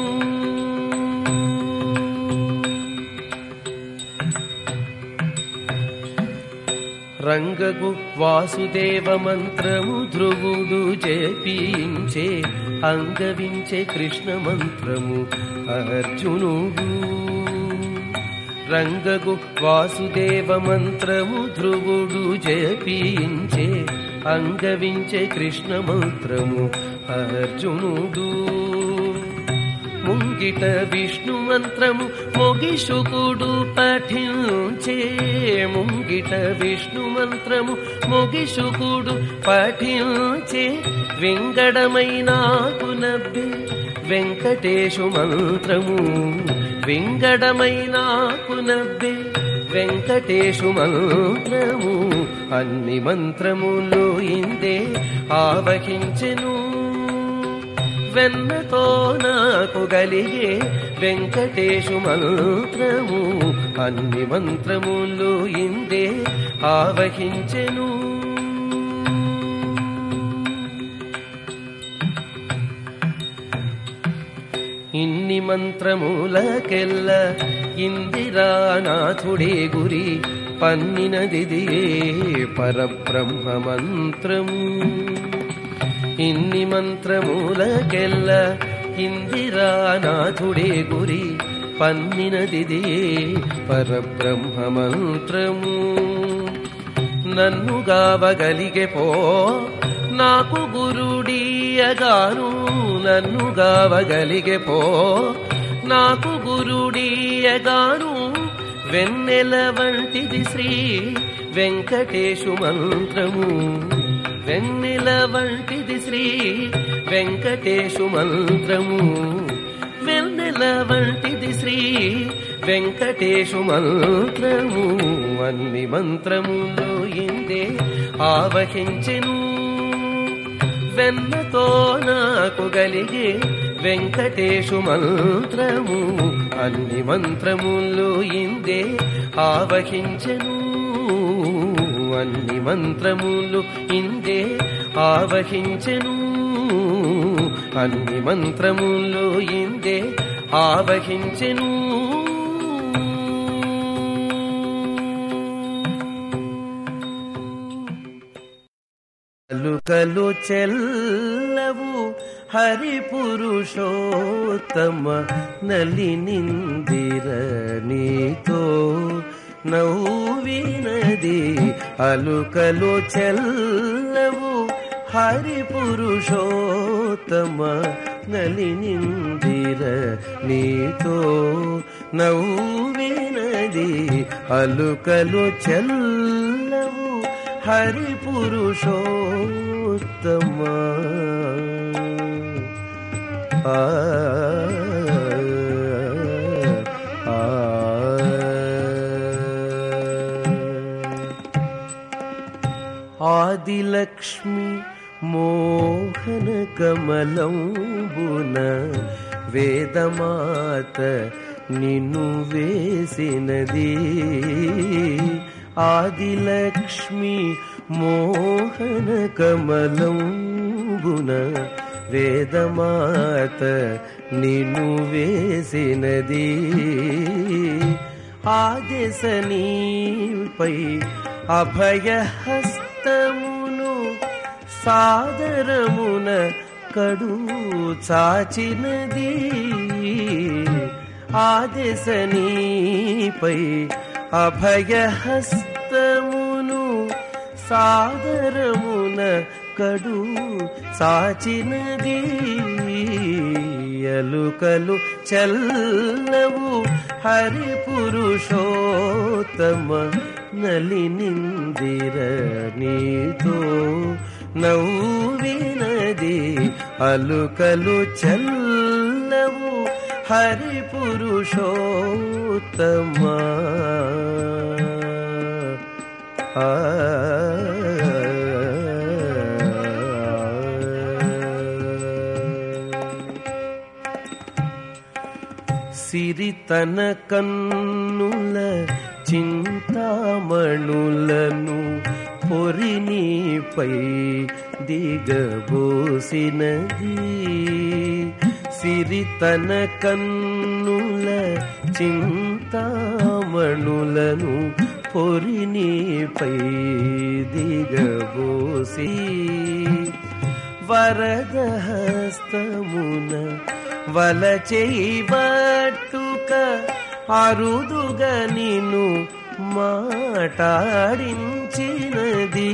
రంగగు వాసుదేవ మంత్రము ధ్రువుడు జపించే అంగవించే కృష్ణ మంత్రము అర్జునుడు రంగగు వాసుదేవ మంత్రము ధ్రువుడు జపించే అంగవించే కృష్ణ మంత్రము అర్జునుడు ముంగిట విష్ణు మంత్రము మొగిషుకుడు పఠించే ముంగిట విష్ణు మంత్రము మొగిషుకుడు పఠించే వెంగడమైనాకు నవ్వే వెంకటేశు మంత్రము వెంగడమైనాకు నవ్వే వెంకటేశు మంత్రము అన్ని మంత్రములు ఇందే ఆవహించెను వెన్నతో నాకు గలిగే వెంకటేశు మంత్రము అన్ని మంత్రములు ఇందే ఆవహించెను ఇన్ని మంత్రములకెల్ల ఇందిరానాథుడే గురి పన్నినదిదియే పరబ్రహ్మ మంత్రము ఇన్ని మంత్రములకెల్ల ఇందిరానాథుడే గురి పన్నినదిదియే పరబ్రహ్మ మంత్రము నన్ను గావగలిగే పో నాకు గురుడీయగాను నన్ను గావగలిగే పో నాకు గురుడీయగాను వెన్నెల వంటిది శ్రీ వెంకటేశు మంత్రము వెన్నెల వంటిది శ్రీ వెంకటేశు మంత్రము వెన్నెల వంటిది శ్రీ వెంకటేశు మంత్రము అన్ని మంత్రములు ఇందే ఆవహించెను వెన్నతో నాకు గలిగే వెంకటేశు మంత్రము అన్ని మంత్రములు ఇందే ఆవహించెను అన్ని మంత్రములు ఇందే ఆవహించెను అన్ని మంత్రములు ఇందే ఆవహించెను కలుకలు చెల్లవు హరి పురుషోత్తమ నలినిందిర నీతో నవ్వినది అలుకలు చెల్లవు హరి పురుషోత్తమ నలినిందిర నీతో నవ్వినది అలుకలు చెల్లవు హరి పురుషోత్తమ ఆ ఆ ఆదిలక్ష్మి మోహన కమలంబున వేదమాత నిన్ను వేసినది ఆదిలక్ష్మి మోహన కమలంబున కమలంబున వేదమాత నిన్ను వేసినది ఆదేశ నీపై అభయహస్తమును సాదరమున కడు చాచినది ఆదేశ నీపై అభయహస్తమును సాదరమున కడు సాచినది ఎలుకలు చల్లవు హరి పురుషోత్తమ నలినిందిర నీతో నవ్వినది అలుకలు చల్లవు హరి పురుషోత్తమ ఆ సిరి తన కన్నుల చింతామణులను పొరినిపై దిగబోసినది సిరి తన కన్నుల చింతామణులను పొరినిపై దిగబోసి వరదహస్తమున వల చేయబట్టుక అరుదుగా నిన్ను మాటాడించినది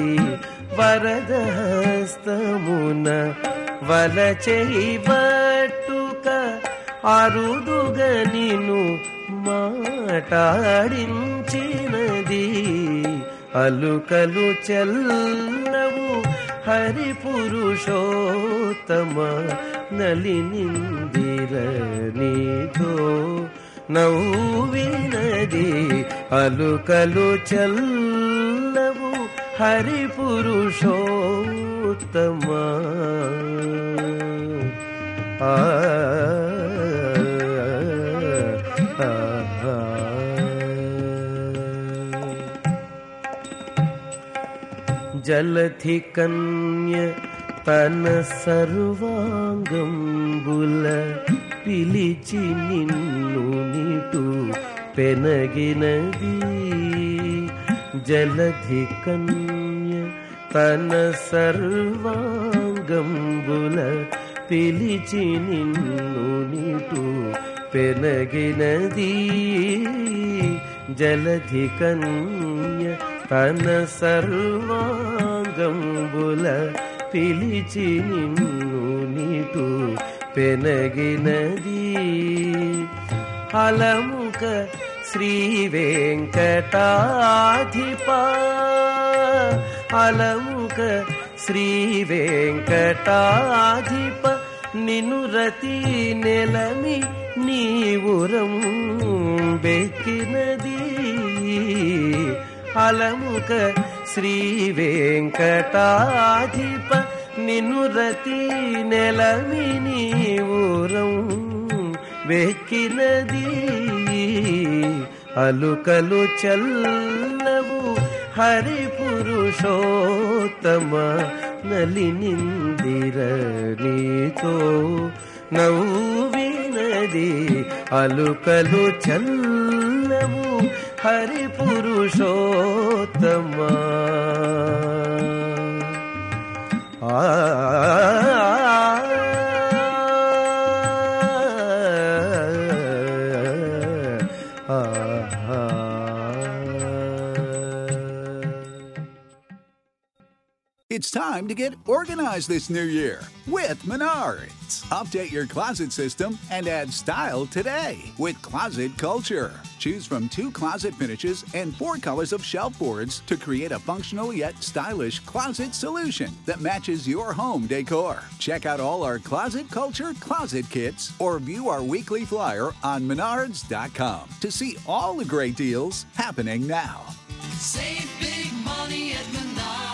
వరదహస్తమున వల చేయబట్టుక అరుదుగా నిన్ను మాటాడించినది అలుకలు చల్లవు హరి పురుషోత్తమ నలినిందిర నీతో నవ్వినది అలుకలు చల్లవు హరి పురుషోత్తమ ఆ ఆ, ఆ. జలధి కన్య తన సర్వాంగంబుల పిలిచి నిన్ను నిటు పెనగినది జలధి కన్య తన సర్వాంగంబుల పిలిచి నిన్ను నిటు పెనగినది జలధి కన్య తన సర్వాంగంబుల పిలిచి నిన్ను నీటు పెనగినది అలముక శ్రీ వెంకటాధిప అలముక శ్రీ వెంకటాధిప నిన్ను రతి నెలమి నీవురం బెక్కినది అలముక శ్రీ వెంకటాధిప నిన్ను రతి నెలమి నీవురం వెక్కినది అలుకలు చల్లవు హరి పురుషోత్తమ నలినిందిర నీతో నవ్వినది అలుకలు చల్లవు హరి పురుషోత్తమ ఆ It's time to get organized this new year with Menards. Update your closet system and add style today with Closet Culture. Choose from two closet finishes and four colors of shelf boards to create a functional yet stylish closet solution that matches your home decor. Check out all our Closet Culture closet kits or view our weekly flyer on menards.com to see all the great deals happening now. Save big money at Menards.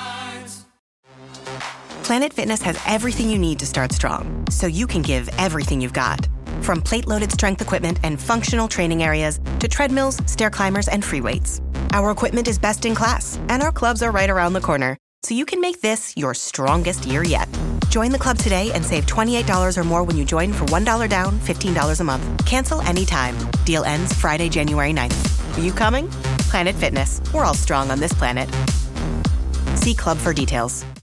Planet Fitness has everything you need to start strong, so you can give everything you've got. From plate-loaded strength equipment and functional training areas to treadmills, stair climbers, and free weights. Our equipment is best in class, and our clubs are right around the corner, so you can make this your strongest year yet. Join the club today and save $28 or more when you join for $1 down, $15 a month. Cancel anytime. Deal ends Friday, January 9th. Are you coming? Planet Fitness. We're all strong on this planet. See club for details.